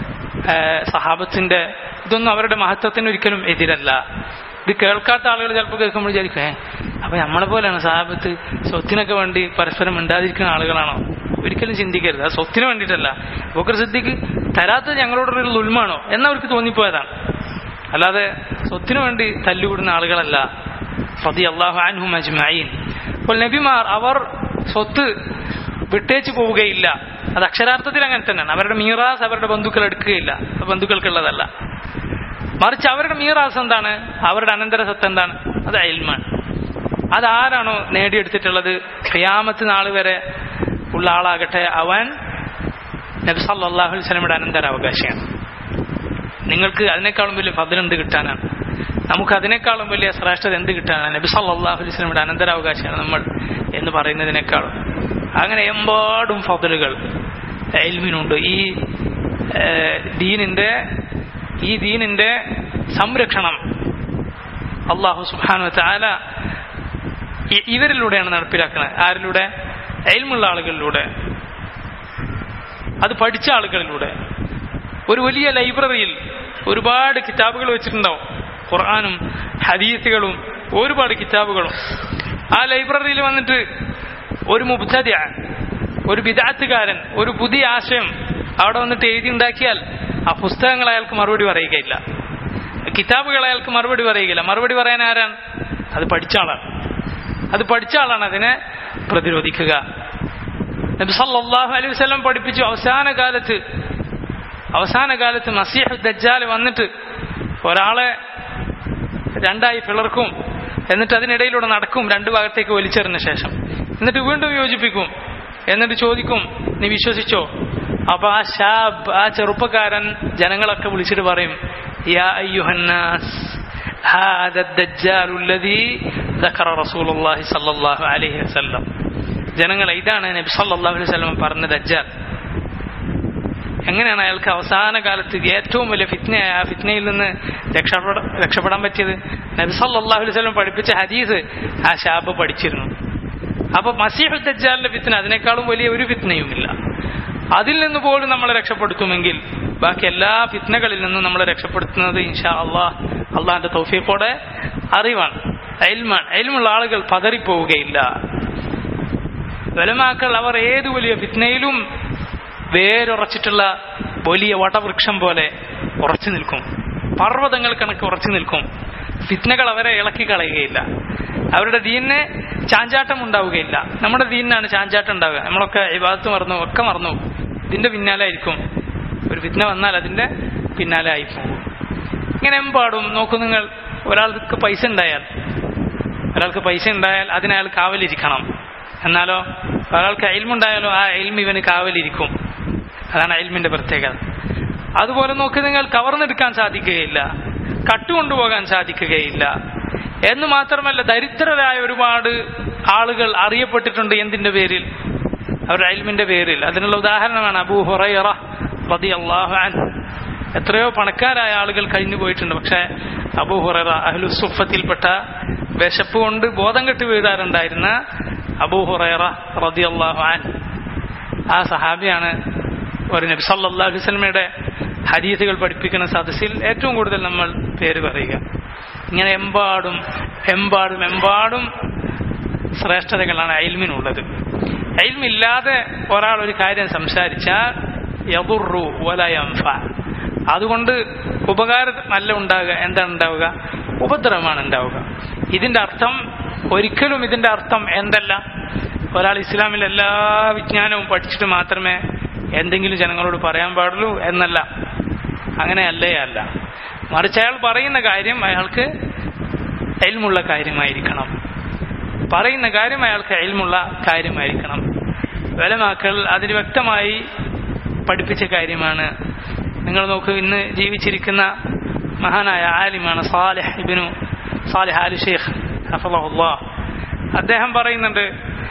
ഏഹ്, സഹാബത്തിന്റെ ഇതൊന്നും അവരുടെ മഹത്വത്തിന് ഒരിക്കലും എതിരല്ല ഇത് കേൾക്കാത്ത ആളുകൾ ചിലപ്പോൾ കേൾക്കുമ്പോൾ വിചാരിക്കും ഏ അപ്പൊ നമ്മളെ പോലെയാണ് സഹാബത്ത് സ്വത്തിനൊക്കെ വേണ്ടി പരസ്പരം മിണ്ടാതിരിക്കുന്ന ആളുകളാണോ ഒരിക്കലും ചിന്തിക്കരുത് അത് സ്വത്തിന് വേണ്ടിയിട്ടല്ല ബുക്കർ സിദ്ദിഖ് തരാത്തത് ഞങ്ങളോടൊരു ഉൽമാണോ എന്നവർക്ക് തോന്നിപ്പോയതാണ് അല്ലാതെ സ്വത്തിനു വേണ്ടി തല്ലുകൂടുന്ന ആളുകളല്ല റതി അള്ളാഹു അൻഹും അജ്മഈൻ അപ്പോൾ നബിമാർ അവർ സ്വത്ത് വിട്ടേച്ചു പോവുകയില്ല അത് അക്ഷരാർത്ഥത്തിൽ അങ്ങനെ തന്നെയാണ് അവരുടെ മീറാസ് അവരുടെ ബന്ധുക്കൾ എടുക്കുകയില്ല അത് ബന്ധുക്കൾക്കുള്ളതല്ല മറിച്ച് അവരുടെ മീറാസ് എന്താണ് അവരുടെ അനന്തര സ്വത്ത് എന്താണ് അത് അയൽമാണ് അതാരാണോ നേടിയെടുത്തിട്ടുള്ളത് ഖിയാമത്ത് നാൾ വരെ ഉള്ള ആളാകട്ടെ അവൻ നബി സല്ലല്ലാഹു അലൈഹി വസല്ലമയുടെ അനന്തരാവകാശിയാണ് നിങ്ങൾക്ക് അതിനേക്കാളും വലിയ ഫضل എന്ത് കിട്ടാനാണ് നമുക്ക് അതിനേക്കാളും വലിയ ശ്രേഷ്ഠത എന്ത് കിട്ടാനാണ് നബി സല്ലല്ലാഹു അലൈഹി വസല്ലമയുടെ അനന്തരാവകാശിയാണ് നമ്മൾ എന്ന് പറയുന്നതിനേക്കാളും അങ്ങനെ എമ്പാടും ഫضലുകൾ എൽമിനുണ്ട് ഈ ഏഹ്, ദീനിന്റെ ഈ ദീനിന്റെ സംരക്ഷണം അള്ളാഹു സുബ്ഹാനഹു വതആല ഇ- ഇവരിലൂടെയാണ് നടപ്പിലാക്കുന്നത് ആരിലൂടെ എൽമുള്ള ആളുകളിലൂടെ അത് പഠിച്ച ആളുകളിലൂടെ ഒരു വലിയ ലൈബ്രറിയിൽ ഒരുപാട് കിതാബുകൾ വെച്ചിട്ടുണ്ടാവും ഖുർആാനും ഹദീസുകളും ഒരുപാട് കിതാബുകളും ആ ലൈബ്രറിയിൽ വന്നിട്ട് ഒരു മുബ്തദ ഒരു വിദാത്തുകാരൻ ഒരു പുതിയ ആശയം അവിടെ വന്നിട്ട് എഴുതി ഉണ്ടാക്കിയാൽ ആ പുസ്തകങ്ങൾ അയാൾക്ക് മറുപടി പറയുകയില്ല കിതാബുകൾ അയാൾക്ക് മറുപടി പറയുകയില്ല മറുപടി പറയാൻ ആരാണ് അത് പഠിച്ച ആളാണ് അത് പഠിച്ച ആളാണ് അതിനെ പ്രതിരോധിക്കുക നബി സല്ലല്ലാഹു അലൈഹി വസല്ലം പഠിപ്പിച്ചു അവസാന കാലത്ത് അവസാന കാലത്ത് മസീഹ് ദജ്ജാൽ വന്നിട്ട് ഒരാളെ രണ്ടായി പിളർക്കും എന്നിട്ട് അതിനിടയിലൂടെ നടക്കും രണ്ടു ഭാഗത്തേക്ക് വലിച്ചെറിഞ്ഞ ശേഷം എന്നിട്ട് വീണ്ടും യോജിപ്പിക്കും എന്നിട്ട് ചോദിക്കും നീ വിശ്വസിച്ചോ അപ്പൊ ആ ഷാബ് ആ ചെറുപ്പക്കാരൻ ജനങ്ങളൊക്കെ വിളിച്ചിട്ട് പറയും യാ അയ്യുഹന്നാസ് هذا الدجال الذي ذكر رسول الله صلى الله عليه وسلم ജനങ്ങളെ ഇതാണ് നബി സല്ലല്ലാഹു അലൈഹി വസല്ലം പറഞ്ഞ ദജ്ജാൽ എങ്ങനെയാണ് അയാൾക്ക് അവസാന കാലത്ത് ഏറ്റവും വലിയ ഫിത്നയായ ആ ഫിത്നയിൽ നിന്ന് രക്ഷപ്പെട രക്ഷപ്പെടാൻ പറ്റിയത് നബി സല്ലല്ലാഹു അലൈഹി വസല്ലം പഠിപ്പിച്ച ഹദീസ് ആ ഷാബ് പഠിച്ചിരുന്നു അപ്പൊ മസീഹു ദജ്ജാലിന്റെ ഫിത്ന അതിനേക്കാളും വലിയ ഒരു ഫിത്നയുമില്ല അതിൽ നിന്ന് പോലും നമ്മളെ രക്ഷപ്പെടുത്തുമെങ്കിൽ ബാക്കി എല്ലാ ഫിത്നകളിൽ നിന്നും നമ്മളെ രക്ഷപ്പെടുത്തുന്നത് ഇൻഷാ അള്ളാഹ് അള്ളാഹിന്റെ തൗഫീഖോടെ അറിവാണ് അയൽമാണ് അയൽമുള്ള ആളുകൾ പതറിപ്പോവുകയില്ല വലമാക്കൾ അവർ ഏത് വലിയ ഫിത്നയിലും വേരുറച്ചിട്ടുള്ള വലിയ വടവൃക്ഷം പോലെ ഉറച്ചു നിൽക്കും പർവ്വതങ്ങൾ കണക്ക് ഉറച്ചു നിൽക്കും ഫിത്നകൾ അവരെ ഇളക്കി കളയുകയില്ല അവരുടെ ദീനിന് ചാഞ്ചാട്ടം ഉണ്ടാവുകയില്ല നമ്മുടെ ദീനിനാണ് ചാഞ്ചാട്ടം ഉണ്ടാവുക നമ്മളൊക്കെ വിവാദത്ത് മറന്നു ഒക്കെ മറന്നു ഇതിന്റെ പിന്നാലെ ആയിരിക്കും ഒരു ഫിത്ന വന്നാൽ അതിന്റെ പിന്നാലെ ആയി പോകും ഇങ്ങനെ എമ്പാടും നോക്കൂ നിങ്ങൾ ഒരാൾക്ക് പൈസ ഉണ്ടായാൽ ഒരാൾക്ക് പൈസ ഉണ്ടായാൽ അതിനയാൾ കാവലിരിക്കണം എന്നാലോ ഒരാൾക്ക് അയൽമുണ്ടായാലോ ആ അയൽമ ഇവന് കാവലിരിക്കും അതാണ് അയൽമിന്റെ പ്രത്യേകത അതുപോലെ നോക്കി നിങ്ങൾ കവർന്നെടുക്കാൻ സാധിക്കുകയില്ല കട്ടുകൊണ്ടുപോകാൻ സാധിക്കുകയില്ല എന്ന് മാത്രമല്ല ദരിദ്രരായ ഒരുപാട് ആളുകൾ അറിയപ്പെട്ടിട്ടുണ്ട് എന്തിന്റെ പേരിൽ അവരുടെ അയൽമിന്റെ പേരിൽ അതിനുള്ള ഉദാഹരണമാണ് അബൂ ഹുറൈറ റളിയല്ലാഹു അൻഹു എത്രയോ പണക്കാരായ ആളുകൾ കഴിഞ്ഞു പോയിട്ടുണ്ട് പക്ഷെ അബൂ ഹുറൈറ അഹ്ലുസുഫത്തിൽപ്പെട്ട വിശപ്പ് കൊണ്ട് ബോധം കെട്ട് വീഴാറുണ്ടായിരുന്ന അബൂ ഹുറൈറ റളിയല്ലാഹു അൻഹു ആ സഹാബിയാണ് ഒരു നബി സല്ലല്ലാഹു അലൈഹി വസല്ലമയുടെ ഹദീസുകൾ പഠിപ്പിക്കുന്ന സദസ്സിൽ ഏറ്റവും കൂടുതൽ നമ്മൾ പേര് പറയുക ഇങ്ങനെ എമ്പാടും എമ്പാടും എമ്പാടും ശ്രേഷ്ഠതകളാണ് അയൽമിനുള്ളത് അയൽമില്ലാതെ ഒരാൾ ഒരു കാര്യം സംസാരിച്ചാൽ യബുറു വലയംഫ അതുകൊണ്ട് ഉപകാരമല്ല ഉണ്ടാവുക എന്താണ് ഉണ്ടാവുക ഉപദ്രവമാണ് ഉണ്ടാവുക ഇതിന്റെ അർത്ഥം ഒരിക്കലും ഇതിന്റെ അർത്ഥം എന്തല്ല ഒരാൾ ഇസ്ലാമിൽ എല്ലാ വിജ്ഞാനവും പഠിച്ചിട്ട് മാത്രമേ എന്തെങ്കിലും ജനങ്ങളോട് പറയാൻ പാടുള്ളൂ എന്നല്ല അങ്ങനെയല്ലേ അല്ല മറിച്ച് അയാൾ പറയുന്ന കാര്യം അയാൾക്ക് എൽമുള്ള കാര്യമായിരിക്കണം പറയുന്ന കാര്യം അയാൾക്ക് എൽമുള്ള കാര്യമായിരിക്കണം വിലമാക്കൾ അതിന് വ്യക്തമായി പഠിപ്പിച്ച കാര്യമാണ് നിങ്ങൾ നോക്കൂ ഇന്ന് ജീവിച്ചിരിക്കുന്ന മഹാനായ ആലിമാണ് സാലിഹ് ഇബിനു സാലിഹ് ആലി ഷെയ്ഖ് ഹഫളഹുല്ലാ അദ്ദേഹം പറയുന്നുണ്ട്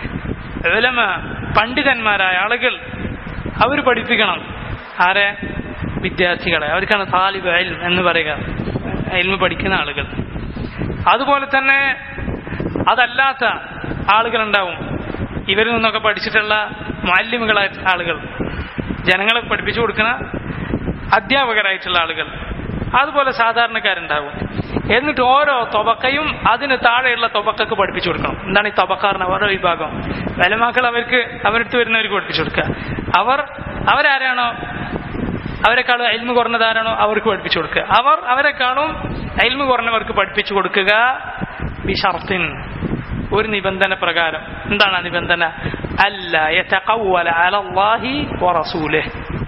വിലമ പണ്ഡിതന്മാരായ ആളുകൾ അവർ പഠിപ്പിക്കണം ആരെ വിദ്യാർത്ഥികളെ അവർക്കാണ് താലിബ് അൽം എന്ന് പറയുക അൽമ പഠിക്കുന്ന ആളുകൾ അതുപോലെ തന്നെ അതല്ലാത്ത ആളുകളുണ്ടാവും ഇവരിൽ നിന്നൊക്കെ പഠിച്ചിട്ടുള്ള മാലിന്യങ്ങളായ ആളുകൾ ജനങ്ങളെ പഠിപ്പിച്ചു കൊടുക്കുന്ന അധ്യാപകരായിട്ടുള്ള ആളുകൾ അതുപോലെ സാധാരണക്കാരുണ്ടാവും എന്നിട്ട് ഓരോ തൊബക്കയും അതിന് താഴെയുള്ള തൊബക്കക്ക് പഠിപ്പിച്ചു കൊടുക്കണം എന്താണ് ഈ തൊബക്കാറിന് ഓരോ വിഭാഗം വലമാക്കൾ അവർക്ക് അവരടുത്ത് വരുന്നവർക്ക് പഠിപ്പിച്ചു കൊടുക്കുക അവർ അവരാരാണോ അവരെക്കാളും അയൽമ കുറഞ്ഞതാരാണോ അവർക്ക് പഠിപ്പിച്ചു കൊടുക്കുക അവർ അവരെക്കാളും അയൽമ കുറഞ്ഞവർക്ക് പഠിപ്പിച്ചു കൊടുക്കുക ബിഷർത്തിൻ ഒരു നിബന്ധന പ്രകാരം എന്താണ് ആ നിബന്ധന അല്ല യതഖവ്വല അലല്ലാഹി വറസൂലിഹി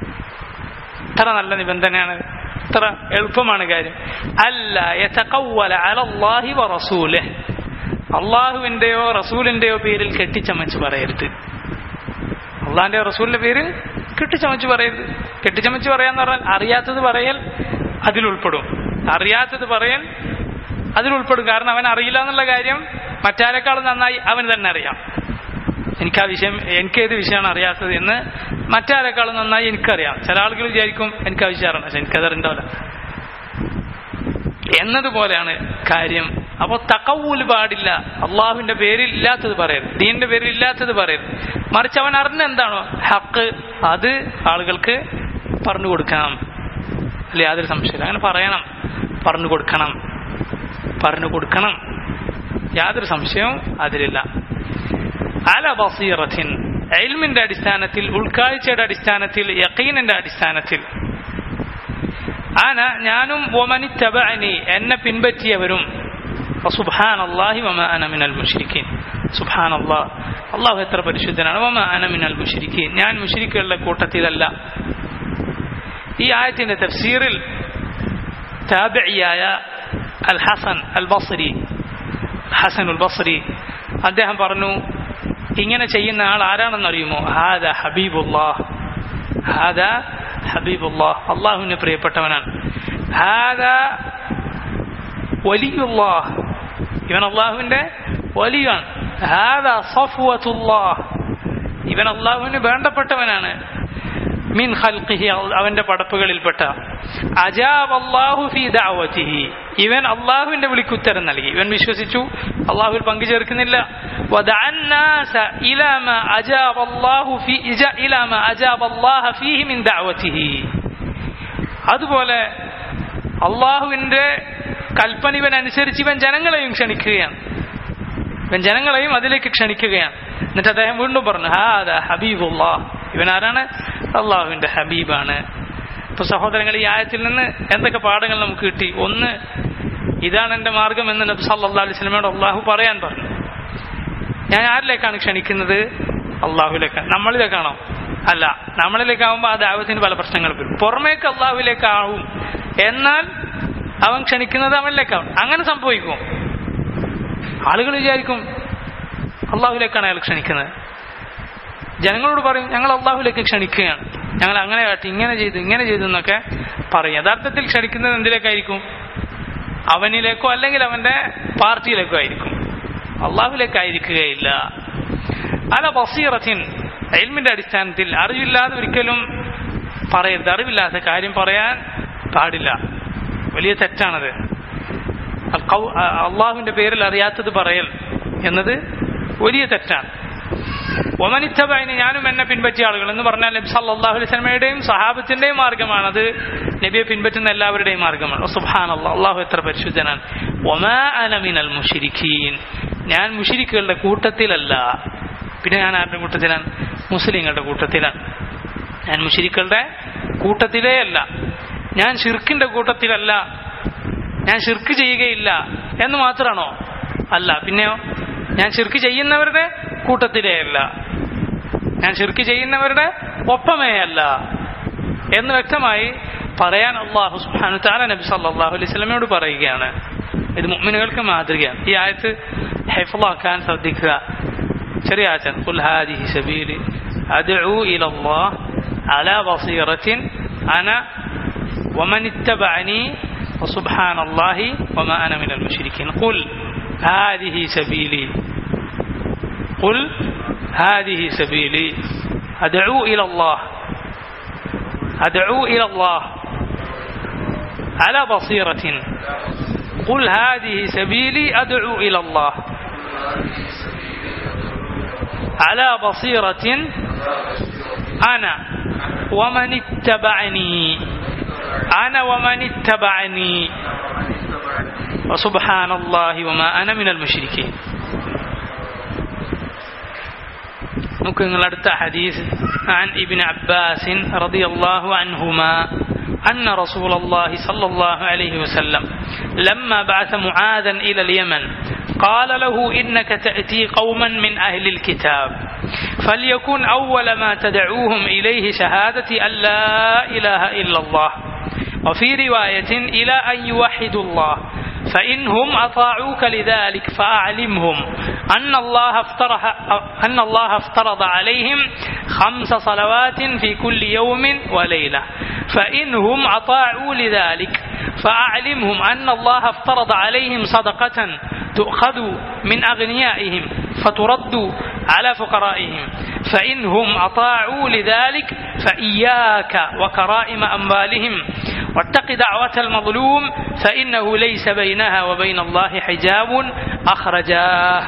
ഇത്ര നല്ല നിബന്ധനയാണ് ഇത്ര എളുപ്പമാണ് കാര്യം അല്ല യതഖവ്വല അലല്ലാഹി വറസൂലിഹി അള്ളാഹുവിന്റെയോ റസൂലിന്റെയോ പേരിൽ കെട്ടിച്ചമച്ച് പറയരുത് അള്ളാഹിന്റെ റസൂലിന്റെ പേര് കെട്ടിച്ചമച്ച് പറയരുത് കെട്ടിച്ചമച്ച് പറയാന്ന് പറഞ്ഞാൽ അറിയാത്തത് പറയൽ അതിലുൾപ്പെടും അറിയാത്തത് പറയൽ അതിലുൾപ്പെടും കാരണം അവൻ അറിയില്ല എന്നുള്ള കാര്യം മറ്റാരെക്കാളും നന്നായി അവന് തന്നെ അറിയാം എനിക്ക് ആ വിഷയം എനിക്ക് ഏത് വിഷയമാണ് അറിയാത്തത് എന്ന് മറ്റാരെക്കാളും നന്നായി എനിക്കറിയാം ചില ആളുകൾ വിചാരിക്കും എനിക്ക് ആ വിഷയം അറിയണം പക്ഷെ എനിക്കത് അറിയണ്ടാവില്ല എന്നതുപോലെയാണ് കാര്യം അപ്പോൾ തക്കവൂല് പാടില്ല അള്ളാഹുവിന്റെ പേരിൽ ഇല്ലാത്തത് പറയരുത് ദീനിന്റെ പേരിൽ ഇല്ലാത്തത് പറയരുത് മറിച്ച് അവൻ അറിഞ്ഞ എന്താണോ ഹക്ക് അത് ആളുകൾക്ക് പറഞ്ഞു കൊടുക്കണം അല്ലെ യാതൊരു സംശയമില്ല അങ്ങനെ പറയണം പറഞ്ഞു കൊടുക്കണം പറഞ്ഞു കൊടുക്കണം യാതൊരു സംശയവും അതിലില്ല അല ബസീറത്തിൻ എൽമിന്റെ അടിസ്ഥാനത്തിൽ ഉൾക്കാഴ്ചയുടെ അടിസ്ഥാനത്തിൽ യക്കീനിന്റെ അടിസ്ഥാനത്തിൽ ആന ഞാനും ഒമനി തബഅനി എന്നെ പിൻപറ്റിയവരും സുബ്ഹാൻ അള്ളാഹി വമ അന മിനൽ മുഷ്രിക്കീൻ സുബ്ഹാൻ അള്ളാഹ് അള്ളാഹു എത്ര പരിശുദ്ധനാണ് വമ അന മിനൽ മുഷ്രിക്കീൻ ഞാൻ മുഷ്രിക്കുകളുടെ കൂട്ടത്തിലല്ല ഈ ആയത്തിന്റെ തഫ്സീറിൽ താബിയായ അൽ ഹസൻ അൽ ബസ്രി ഹസൻ ഉൽ ബസ്രി അദ്ദേഹം പറഞ്ഞു ഇങ്ങനെ ചെയ്യുന്ന ആൾ ആരാണെന്ന് അറിയുമോ ഹാദ ഹബീബുല്ലാഹ് ഹാദ ഹബീബുല്ലാഹ് അള്ളാഹുവിന് പ്രിയപ്പെട്ടവനാണ് ഹാദ വലിയുല്ലാഹ് ഇവൻ അള്ളാഹുവിന്റെ വലിയാണ് ഹാദ സഫ്വത്തുല്ലാഹ് ഇവൻ അള്ളാഹുവിന് വേണ്ടപ്പെട്ടവനാണ് മിൻ ഖൽഖിഹി അവന്റെ പടപ്പുകളിൽപ്പെട്ട അജാബ് അള്ളാഹു ഫി ദഅവതിഹി ഇവൻ അള്ളാഹുവിന്റെ വിളിക്കുത്തരം നൽകി ഇവൻ വിശ്വസിച്ചു അള്ളാഹുവിൽ പങ്കു ചേർക്കുന്നില്ല വദഅന്നാസ ഇലാ മാ അജാബ അല്ലാഹു ഫി ഇലാ മാ അജാബ അല്ലാഹ ഫീഹി മിൻ ദഅവതിഹി അതുപോലെ അള്ളാഹുവിന്റെ കൽപ്പന ഇവൻ അനുസരിച്ച് ഇവൻ ജനങ്ങളെയും ക്ഷണിക്കുകയാണ് ഇവൻ ജനങ്ങളെയും അതിലേക്ക് ക്ഷണിക്കുകയാണ് എന്നിട്ട് അദ്ദേഹം വീണ്ടും പറഞ്ഞു ഹാദ ഹബീബുല്ലാഹ് ഇവൻ ആരാണ് അള്ളാഹുവിന്റെ ഹബീബാണ് ഇപ്പൊ സഹോദരങ്ങൾ ഈ ആയത്തിൽ നിന്ന് എന്തൊക്കെ പാഠങ്ങൾ നമുക്ക് കിട്ടി ഒന്ന് ഇതാണ് എന്റെ മാർഗം എന്ന് നബി സല്ലല്ലാഹു അലൈഹി വസല്ലമയോട് അള്ളാഹു പറയാൻ പറഞ്ഞു ഞാൻ ആരിലേക്കാണ് ക്ഷണിക്കുന്നത് അള്ളാഹുലേക്കാണ് നമ്മളിലേക്കാണോ അല്ല നമ്മളിലേക്കാവുമ്പോൾ ആ ദൈവത്തിന് പല പ്രശ്നങ്ങൾ വരും പുറമേക്ക് അള്ളാഹുവിലേക്കാവും എന്നാൽ അവൻ ക്ഷണിക്കുന്നത് അവനിലേക്കാവും അങ്ങനെ സംഭവിക്കും ആളുകൾ വിചാരിക്കും അള്ളാഹുലേക്കാണ് അയാൾ ക്ഷണിക്കുന്നത് ജനങ്ങളോട് പറയും ഞങ്ങൾ അള്ളാഹുലേക്ക് ക്ഷണിക്കുകയാണ് ഞങ്ങൾ അങ്ങനെ കാട്ടി ഇങ്ങനെ ചെയ്തു ഇങ്ങനെ ചെയ്തു എന്നൊക്കെ പറയും യഥാർത്ഥത്തിൽ ക്ഷണിക്കുന്നത് എന്തിലേക്കായിരിക്കും അവനിലേക്കോ അല്ലെങ്കിൽ അവന്റെ പാർട്ടിയിലേക്കോ ആയിരിക്കും അള്ളാഹുലേക്കായിരിക്കുകയില്ല അല ബസീറത്തിൻ എൽമിന്റെ അടിസ്ഥാനത്തിൽ അറിവില്ലാതെ ഒരിക്കലും പറയരുത് അറിവില്ലാത്ത കാര്യം പറയാൻ പാടില്ല വലിയ തെറ്റാണത് അള്ളാഹുവിന്റെ പേരിൽ അറിയാത്തത് പറയൽ എന്നത് വലിയ തെറ്റാണ് ഒമനിത്തബൈന് ഞാനും എന്നെ പിൻപറ്റിയ ആളുകൾ എന്ന് പറഞ്ഞാൽ നബി സല്ലല്ലാഹു അലൈഹി വസല്ലമയുടെയും സഹാബത്തിന്റെയും മാർഗമാണ് അത് നബിയെ പിൻപറ്റുന്ന എല്ലാവരുടെയും മാർഗമാണ് സുബ്ഹാൻ അള്ളാഹു എത്ര പരിശുദ്ധനാണ് ഒമാ അനമിനൽ മുഷിരിഖീൻ ഞാൻ മുഷിരിക്കുകളുടെ കൂട്ടത്തിലല്ല പിന്നെ ഞാൻ ആരുടെ കൂട്ടത്തിലാണ് മുസ്ലിങ്ങളുടെ കൂട്ടത്തിലാണ് ഞാൻ മുഷിരിക്കളുടെ കൂട്ടത്തിലേ അല്ല ഞാൻ ഷിർക്കിന്റെ കൂട്ടത്തിലല്ല ഞാൻ ഷിർക്ക് ചെയ്യുകയില്ല എന്ന് മാത്രമാണോ അല്ല പിന്നെയോ ഞാൻ ഷിർക്ക് ചെയ്യുന്നവരുടെ കൂട്ടത്തിലേ അല്ല ഞാൻ ഷിർക്ക് ചെയ്യുന്നവരുടെ ഒപ്പമേ അല്ല എന്ന് വ്യക്തമായി പറയാൻ അള്ളാഹു സുബ്ഹാനഹു തആല നബി സല്ലല്ലാഹു അലൈഹി വസല്ലമയോട് പറയുകയാണ് ഇത് മുഅ്മിനുകൾക്ക് മാതൃകയാണ് ഈ ആയത്ത് ഹൈഫുള്ളാക്കാൻ ശ്രദ്ധിക്കുക ചെറിയ ആയത്താണ് ഖുൽ ഹാദിഹി സബീലി അദ്ഉ ഇലല്ലാഹ് അലാ ബസീറത്തിൻ അന ومن اتبعني وسبحان الله وما أنا من المشركين قل هذه سبيلي قل هذه سبيلي أدعو إلى الله أدعو إلى الله على بصيرة قل هذه سبيلي أدعو إلى الله على بصيرة أنا ومن اتبعني أنا ومن اتبعني وسبحان الله وما أنا من المشركين ممكن الأرتا حديث عن ابن عباس رضي الله عنهما أن رسول الله صلى الله عليه وسلم لما بعث معاذا إلى اليمن قال له إنك تأتي قوما من أهل الكتاب فليكن أول ما تدعوهم إليه شهادة أن لا إله إلا الله وفي رواية إلى أن يوحدوا الله فإنهم أطاعوك لذلك فأعلمهم أن الله افترض أن الله افترض عليهم خمس صلوات في كل يوم وليلة فإنهم أطاعوا لذلك فأعلمهم أن الله افترض عليهم صدقة تؤخذ من أغنيائهم فترد على فقرائهم فإنهم أطاعوا لذلك فإياك وكرائم أموالهم واتق دعوة المظلوم فإنه ليس بينها وبين الله حجاب أخرجاه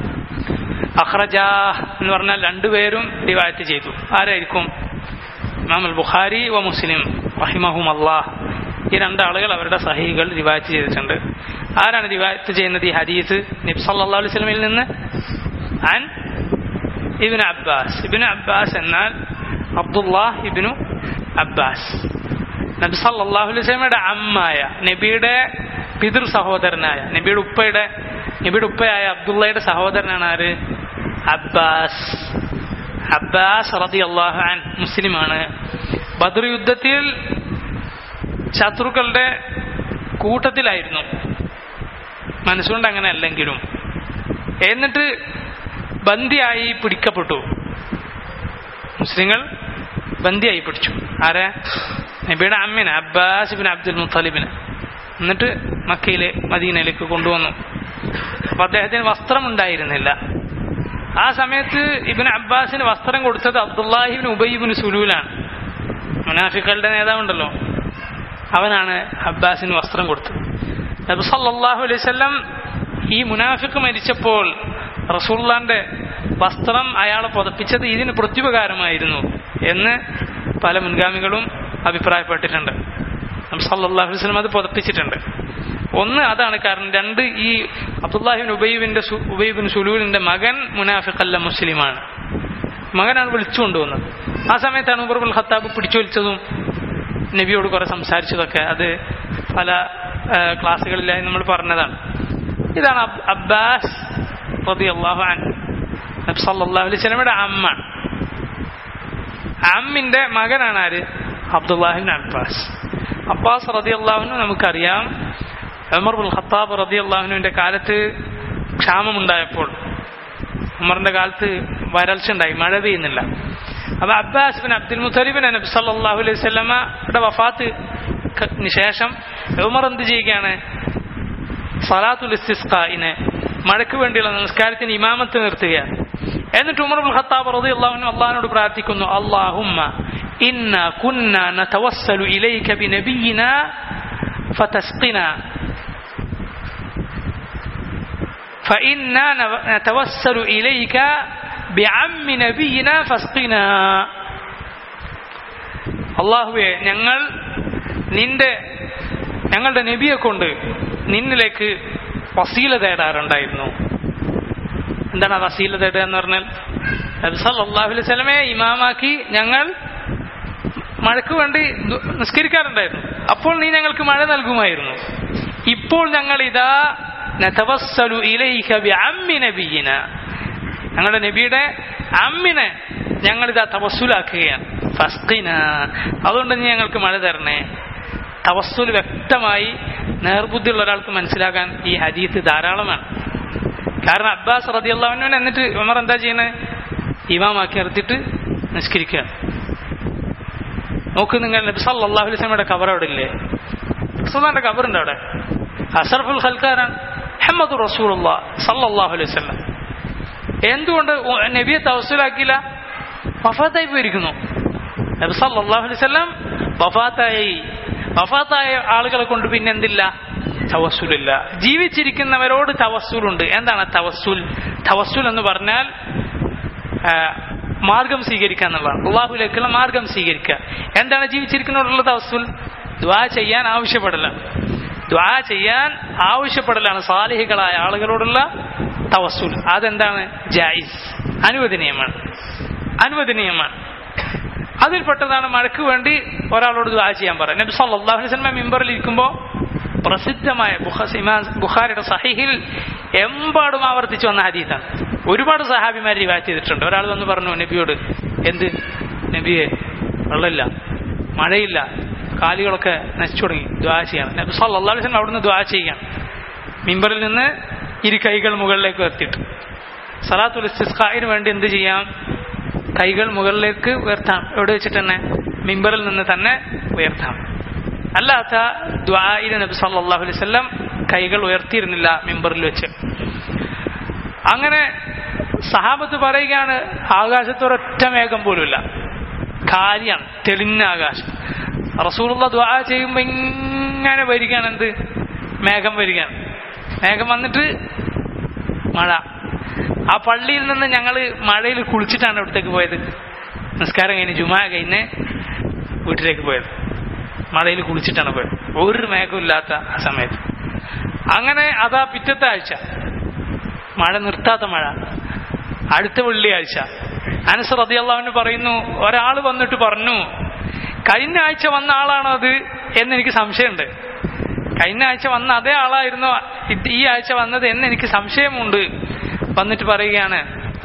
അഖ്റജാഹ് എന്ന് പറഞ്ഞാൽ രണ്ടുപേരും റിവായത്ത് ചെയ്തു ആരായിരിക്കും ഇമാം അൽ ബുഖാരി വ മുസ്ലിം റഹിമഹും അള്ളാഹ് ഈ രണ്ടാളുകൾ അവരുടെ സഹികൾ റിവായത്ത് ചെയ്തിട്ടുണ്ട് ആരാണ് റിവായത്ത് ചെയ്യുന്നത് ഈ ഹദീസ് നബി സല്ലല്ലാഹു അലൈഹി വസല്ലമയിൽ നിന്ന് അൻ ഇബ്നു അബ്ബാസ് ഇബ്നു അബ്ബാസ് എന്നാൽ അബ്ദുല്ലാഹ് ഇബ്നു അബ്ബാസ് നബി സല്ലല്ലാഹു അലൈഹി വസല്ലമയുടെ അമ്മായ നബിയുടെ പിതൃ സഹോദരനായ നബിയുടെ ഉപ്പയുടെ നബിയുടെ ഉപ്പയായ അബ്ദുള്ളയുടെ സഹോദരനാണ് ആര് അബ്ബാസ് അബ്ബാസ് റതി അള്ളാഹു അൻ മുസ്ലിമാണ് ബദർ യുദ്ധത്തിൽ ശത്രുക്കളുടെ കൂട്ടത്തിലായിരുന്നു മനസ്സുകൊണ്ട് അങ്ങനെ അല്ലെങ്കിലും എന്നിട്ട് ബന്ദിയായി പിടിക്കപ്പെട്ടു മുസ്ലിങ്ങൾ ബന്ദിയായി പിടിച്ചു ആരെ നബിയുടെ അമ്മിനെ അബ്ബാസ് ബിൻ അബ്ദുൽ മുത്തലിബിന് എന്നിട്ട് മക്കയിലെ മദീനയിലേക്ക് കൊണ്ടുവന്നു അപ്പൊ അദ്ദേഹത്തിന് വസ്ത്രം ഉണ്ടായിരുന്നില്ല ആ സമയത്ത് ഇബിൻ അബ്ബാസിന് വസ്ത്രം കൊടുത്തത് അബ്ദുല്ലാഹിബിൻ ഉബൈബിന് സുലൂലാണ് മുനാഫിക്കളുടെ നേതാവുണ്ടല്ലോ അവനാണ് അബ്ബാസിന് വസ്ത്രം കൊടുത്തത് നബി സല്ലല്ലാഹു അലൈഹി വസല്ലം ഈ മുനാഫിക്ക് മരിച്ചപ്പോൾ റസൂള്ളാന്റെ വസ്ത്രം അയാളെ പുതപ്പിച്ചത് ഇതിന് പ്രത്യുപകാരമായിരുന്നു എന്ന് പല മുൻഗാമികളും അഭിപ്രായപ്പെട്ടിട്ടുണ്ട് നബി സല്ലല്ലാഹു അലൈഹി വസല്ലം അത് പുതപ്പിച്ചിട്ടുണ്ട് ഒന്ന് അതാണ് കാരണം രണ്ട് ഈ അബ്ദുല്ലാഹിബിൻ ഉബൈബിന്റെ ഉബൈബിൻ സുലൂലിന്റെ മകൻ മുനാഫിഖല്ല മുസ്ലിമാണ് മകനാണ് വിളിച്ചു കൊണ്ടുവന്നത് ആ സമയത്താണ് ഉമർബുൽ ഖത്താബ് പിടിച്ചു വലിച്ചതും നബിയോട് കുറെ സംസാരിച്ചതൊക്കെ അത് പല ആ, ക്ലാസ്സുകളിലായി നമ്മൾ പറഞ്ഞതാണ് ഇതാണ് അബ്- അബ്ബാസ് റളിയല്ലാഹു അൻഹു നബി സല്ലല്ലാഹു അലൈഹി വസല്ലമയുടെ അമ്മാണ് അമ്മിന്റെ മകനാണ് ആര് അബ്ദുല്ലാഹിബിൻ അബ്ബാസ് അബ്ബാസ് റളിയല്ലാഹുവിന് നമുക്കറിയാം ഉമർ ബുൽ ഖത്താബ് റളിയല്ലാഹുവിന്റെ കാലത്ത് ക്ഷാമമുണ്ടായപ്പോൾ ഉമറിന്റെ കാലത്ത് വരൾച്ച ഉണ്ടായി മഴ പെയ്യുന്നില്ല അപ്പൊ അബ്ബാസ് ബിൻ അബ്ദുൽ മുത്തലിബിൻ നബി സല്ലല്ലാഹു അലൈഹി വസല്ലമയുടെ വഫാത്ത് ക- ശേഷം ഉമർ എന്ത് ചെയ്യുകയാണ് സലാത്തുൽ ഇസ്തിസ്ഖായിനെ മഴയ്ക്ക് വേണ്ടിയുള്ള നമസ്കാരത്തിന് ഇമാമത്ത് നിർത്തുകയാണ് എന്നിട്ട് ഉമർ ബുൽ ഖത്താബ് റളിയല്ലാഹു അൻഹു അള്ളാഹിനോട് പ്രാർത്ഥിക്കുന്നു അല്ലാഹുമ്മ ഇന്ന കുന്ന നതവസ്സലു ഇലൈക ബിനബിയിന ഫതസ്ഖിന فإنا نتوسل إليك بعم نبينا فاسقنا അള്ളാഹുവെ ഞങ്ങൾ നിന്റെ ഞങ്ങളുടെ നബിയെ കൊണ്ട് നിന്നിലേക്ക് വസീല തേടാറുണ്ടായിരുന്നു എന്താണ് ആ വസീല തേടുക എന്ന് പറഞ്ഞാൽ നബി സല്ലല്ലാഹു അലൈഹി വസല്ലമയെ ഇമാമാക്കി ഞങ്ങൾ മഴയ്ക്ക് വേണ്ടി ദു- നിസ്കരിക്കാറുണ്ടായിരുന്നു അപ്പോൾ നീ ഞങ്ങൾക്ക് മഴ നൽകുമായിരുന്നു ഇപ്പോൾ ഞങ്ങൾ ഇതാ നതവസ്സലു ഇലൈക ബിഅമ്മി നബിയിന ഞങ്ങളുടെ നബിയുടെ അമ്മിനെ ഞങ്ങൾ ഇതാ തവസ്സുലാക്കുകയാണ് ഫസ്ഖിന അതുകൊണ്ട് നീ ഞങ്ങൾക്ക് മഴ തരണേ തവസ്സുൽ വ്യക്തമായി നേർബുദ്ധിയുള്ള ഒരാൾക്ക് മനസ്സിലാക്കാൻ ഈ ഹദീത്ത് ധാരാളമാണ് കാരണം അബ്ബാസ് റതിയുള്ളവനും എന്നിട്ട് ഉമർ എന്താ ചെയ്യണേ ഇമാമാക്കി നിർത്തിയിട്ട് നിസ്കരിക്കുകയാണ് നോക്ക് നിങ്ങൾ നബി സല്ലല്ലാഹു അലൈഹി വസല്ലമയുടെ കബർ അവിടെ ഇല്ലേ റസൂലുള്ളാഹിന്റെ കബറുണ്ട് അവിടെ അസർഫുൽ ഖൽക്കാരാണ് മുഹമ്മദ് റസൂലുള്ള സല്ലല്ലാഹു അലൈഹി വസല്ലം എന്തുകൊണ്ട് ഉ- നബിയെ തവസ്സുലാക്കിയില്ല വഫാത്തായി പോയിരിക്കുന്നു നബി സല്ലല്ലാഹു അലൈഹി വസല്ലം വഫാത്തായി വഫാത്തായ ആളുകളെ കൊണ്ട് പിന്നെ എന്തില്ല തവസ്സുലില്ല ജീവിച്ചിരിക്കുന്നവരോട് തവസ്സുലുണ്ട് എന്താണ് തവസ്സുൽ തവസ്സുൽ എന്ന് പറഞ്ഞാൽ ആ, മാർഗം സ്വീകരിക്കുക എന്നുള്ളതാണ് അള്ളാഹുലേക്കുള്ള മാർഗം സ്വീകരിക്കുക എന്താണ് ജീവിച്ചിരിക്കുന്നവരുള്ള തവസ്സുൽ ദ്വാ ചെയ്യാൻ ആവശ്യപ്പെടലാണ് ദ്വാ ചെയ്യാൻ ആവശ്യപ്പെടലാണ് സാലിഹികളായ ആളുകളോടുള്ള തവസ്സുൽ അതെന്താണ് ജായിസ് അനുവദനീയമാണ് അനുവദനീയമാണ് അതിൽപ്പെട്ടതാണ് മഴയ്ക്ക് വേണ്ടി ഒരാളോട് ദ്വാ ചെയ്യാൻ പറയാം നബി സല്ലല്ലാഹു അലൈഹി വസല്ലം മിമ്പറിൽ ഇരിക്കുമ്പോൾ പ്രസിദ്ധമായ ബുഖ- ഇമാം ബുഖാരിയുടെ സഹിഹിൽ എമ്പാടും ആവർത്തിച്ചു വന്ന ഹദീസാണ് ഒരുപാട് സഹാബിമാർ റിവാറ്റ് ചെയ്തിട്ടുണ്ട് ഒരാൾ വന്ന് പറഞ്ഞു നബിയോട് എന്ത് നബിയെ വെള്ളമില്ല മഴയില്ല കാലികളൊക്കെ നശിച്ചു തുടങ്ങി ദ്വാ ചെയ്യണം നബി സല്ലല്ലാഹു അലൈഹി വസല്ലം അവിടുന്ന് ദ്വാ ചെയ്യാം മിമ്പറിൽ നിന്ന് ഇരു കൈകൾ മുകളിലേക്ക് ഉയർത്തിയിട്ട് സലാത്തുൽ ഇസ്തിസ്ഖായിന് വേണ്ടി എന്ത് ചെയ്യാം കൈകൾ മുകളിലേക്ക് ഉയർത്താം എവിടെ വെച്ചിട്ട് തന്നെ മിമ്പറിൽ നിന്ന് തന്നെ ഉയർത്താം അല്ലാത്ത ദ്വായിന് നബി സല്ലല്ലാഹു അലൈഹി വസല്ലം കൈകൾ ഉയർത്തിയിരുന്നില്ല മിമ്പറിൽ വെച്ച് അങ്ങനെ സഹാബത്ത് പറയുകയാണ് ആകാശത്ത് ഒരൊറ്റ മേഘം പോലുമില്ല കാലിയാണ് തെളിഞ്ഞ ആകാശം റസൂലുള്ള ദ്വാ ചെയ്യുമ്പോൾ ഇങ്ങനെ വരികയാണ് എന്ത് മേഘം വരികയാണ് മേഘം വന്നിട്ട് മഴ ആ പള്ളിയിൽ നിന്ന് ഞങ്ങൾ മഴയിൽ കുളിച്ചിട്ടാണ് ഇവിടത്തേക്ക് പോയത് നിസ്കാരം കഴിഞ്ഞ് ജുമാ കഴിഞ്ഞ് വീട്ടിലേക്ക് പോയത് മഴയിൽ കുളിച്ചിട്ടാണ് പോയത് ഒരു മേഘമില്ലാത്ത ആ സമയത്ത് അങ്ങനെ അതാ പിറ്റത്തെ ആഴ്ച മഴ നിർത്താത്ത മഴ അടുത്ത വെള്ളിയാഴ്ച അനസ് റതിയല്ലാവിന് പറയുന്നു ഒരാൾ വന്നിട്ട് പറഞ്ഞു കഴിഞ്ഞ ആഴ്ച വന്ന ആളാണോ അത് എന്ന് എനിക്ക് സംശയമുണ്ട് കഴിഞ്ഞ ആഴ്ച വന്ന അതേ ആളായിരുന്നോ ഇത് ഈ ആഴ്ച വന്നത് എന്ന് എനിക്ക് സംശയമുണ്ട് വന്നിട്ട് പറയുകയാണ്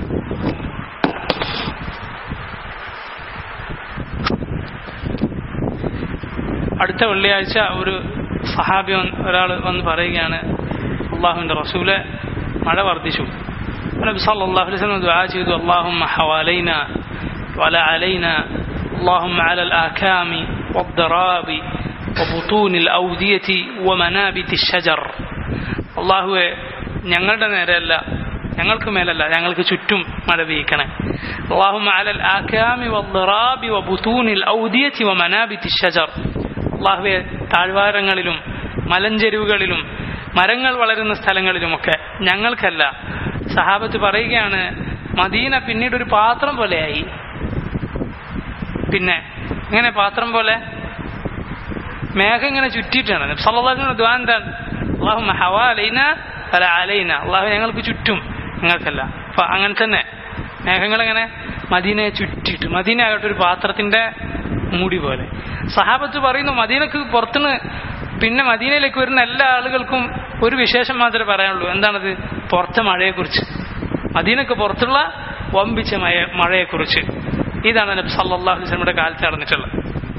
അടുത്ത വെള്ളിയാഴ്ച ഒരു സഹാബി ഒരാൾ വന്ന് പറയുകയാണ് അള്ളാഹുവിന്റെ റസൂലെ മഴ വർദ്ധിച്ചു നബി സല്ലല്ലാഹു അലൈഹി വസല്ലം ദുആ ചെയ്തു അല്ലാഹുമ്മ ഹവാലൈന വല അലൈന اللهم على الآكام والضراب وبطون الأودية ومنابت الشجر അള്ളാഹുവെ ഞങ്ങളുടെ നേരെയല്ല ഞങ്ങൾക്ക് മേലല്ല ഞങ്ങൾക്ക് ചുറ്റും മഴ പെയ്യിക്കണേ اللهم على الآكام والضراب وبطون الأودية ومنابت الشجر അള്ളാഹുവെ താഴ്വാരങ്ങളിലും മലഞ്ചെരുവുകളിലും മരങ്ങൾ വളരുന്ന സ്ഥലങ്ങളിലുമൊക്കെ ഞങ്ങൾക്കല്ല സഹാബത്ത് പറയുകയാണ് മദീന പിന്നീട് ഒരു പാത്രം പോലെയായി പിന്നെ ഇങ്ങനെ പാത്രം പോലെ മേഘം ഇങ്ങനെ ചുറ്റിയിട്ടാണ് സല്ലാഹുവിന്റെ ദ്വാ എന്താണ് അള്ളാഹു ഹവ അലൈന അല അലൈന അള്ളാഹു ഞങ്ങൾക്ക് ചുറ്റും ഞങ്ങൾക്കല്ല അപ്പൊ അങ്ങനെ തന്നെ മേഘങ്ങൾ ഇങ്ങനെ മദീനയെ ചുറ്റിയിട്ട് മദീന ആകട്ടെ ഒരു പാത്രത്തിന്റെ മൂടി പോലെ സഹാബത്ത് പറയുന്നു മദീനക്ക് പുറത്തുനിന്ന് പിന്നെ മദീനയിലേക്ക് വരുന്ന എല്ലാ ആളുകൾക്കും ഒരു വിശേഷം മാത്രമേ പറയാനുള്ളൂ എന്താണത് പുറത്തെ മഴയെക്കുറിച്ച് മദീനക്ക് പുറത്തുള്ള വമ്പിച്ച മഴ മഴയെക്കുറിച്ച് ഇതാണ് നബി സല്ലല്ലാഹു അലൈഹി വസല്ലമയുടെ കാലത്ത് നടന്നിട്ടുള്ളത്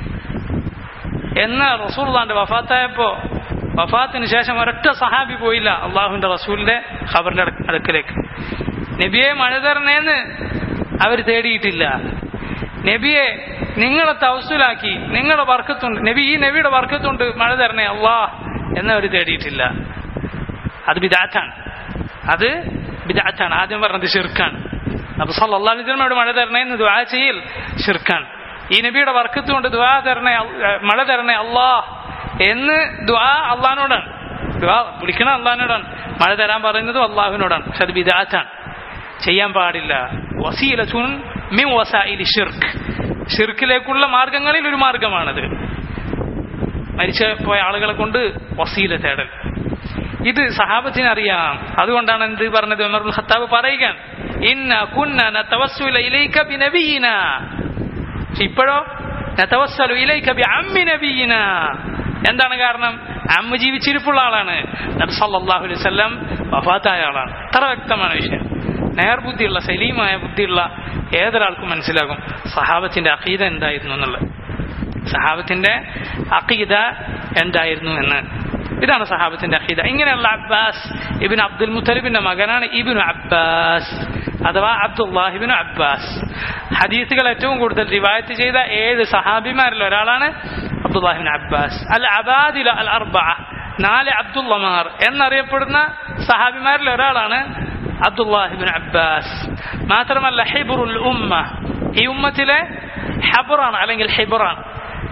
എന്നാൽ റസൂർദാന്റെ വഫാത്തായപ്പോ വഫാത്തിന് ശേഷം ഒരൊറ്റ സഹാബി പോയില്ല അള്ളാഹുവിന്റെ റസൂലിന്റെ ഖബറിന്റെ അടു- അടുക്കലേക്ക് നബിയെ മഴ തരണേന്ന് അവർ തേടിയിട്ടില്ല നബിയെ നിങ്ങളെ തവസുലാക്കി നിങ്ങളുടെ വർക്കത്തുണ്ട് നബി ഈ നബിയുടെ വർക്കത്തുണ്ട് മഴ തരണേ അള്ളാ എന്നവർ തേടിയിട്ടില്ല അത് ബിദാറ്റാണ് അത് ബിദാറ്റാണ് ആദ്യം പറഞ്ഞത് ഷിർക്കാണ് അപ്പൊ സല്ലല്ലാഹു അലൈഹി വസല്ലമയോട് മഴ തരണേ എന്ന് ദുആ ചെയ്യൽ ഷിർക്കാണ് ഈ നബിയുടെ വർക്കത്ത് കൊണ്ട് ദുആ തരണേ അൽ- ഏ, മഴ തരണേ അള്ളാ എന്ന് ദുആ അള്ളഹാനോടാണ് ദുആ വിളിക്കണ അള്ളഹാനോടാണ് മഴ തരാൻ പറയുന്നതും അള്ളാഹുവിനോടാണ് പക്ഷെ അത് ബിദാറ്റാണ് ചെയ്യാൻ പാടില്ല വസീലത്തുൻ മിൻ വസായിലി ഷിർക്ക് ഷിർക്കിലേക്കുള്ള മാർഗങ്ങളിൽ ഒരു മാർഗമാണത് മരിച്ചു പോയ ആളുകളെ കൊണ്ട് വസീല തേടൽ ഇത് സഹാബത്തിന് അറിയാം അതുകൊണ്ടാണ് എന്ത് പറഞ്ഞത് ഉമറുൽ ഖത്താബ് പറയുകയാണ് ഇന്ന കുന്ന നതവസ്സുല ഇലൈക ബിനബിയിന പക്ഷെ ഇപ്പോഴോ നതവസ്സലു ഇലൈക ബി അമ്മി നബിയിന എന്താണ് കാരണം അമ്മ ജീവിച്ചിരിപ്പുള്ള ആളാണ് നബി സല്ലല്ലാഹു അലൈഹി വസല്ലം വഫാത്തായ ആളാണ് അത്ര വ്യക്തമാണ് വിഷയം നേർബുദ്ധിയുള്ള സലീമായ ബുദ്ധിയുള്ള ഏതൊരാൾക്കും മനസ്സിലാകും സഹാബത്തിന്റെ അഖീദ എന്തായിരുന്നു എന്നുള്ളത് സഹാബത്തിന്റെ അഖീദ എന്തായിരുന്നു എന്ന് ഇതാണ് സഹാബത്തിന്റെ അഖീദ ഇങ്ങനെയുള്ള അബ്ബാസ് ഇബിൻ അബ്ദുൽ മുത്തലിബിന്റെ മകനാണ് ഇബിനു അബ്ബാസ് അഥവാ അബ്ദുല്ലാഹിബിൻ അബ്ബാസ് ഹദീസുകൾ ഏറ്റവും കൂടുതൽ റിവായത്ത് ചെയ്ത ഏഴ് സഹാബിമാരിൽ ഒരാളാണ് അബ്ദുല്ലാഹിബിൻ അബ്ബാസ് അൽ അബാദില അൽ അർബ നാല് അബ്ദുള്ളമാർ എന്നറിയപ്പെടുന്ന സഹാബിമാരിൽ ഒരാളാണ് അബ്ദുല്ലാഹിബിൻ അബ്ബാസ് മാത്രമല്ല ഹിബുറുൽ ഉമ്മ ഈ ഉമ്മത്തിലെ ഹബറാണ് അല്ലെങ്കിൽ ഹിബറാണ്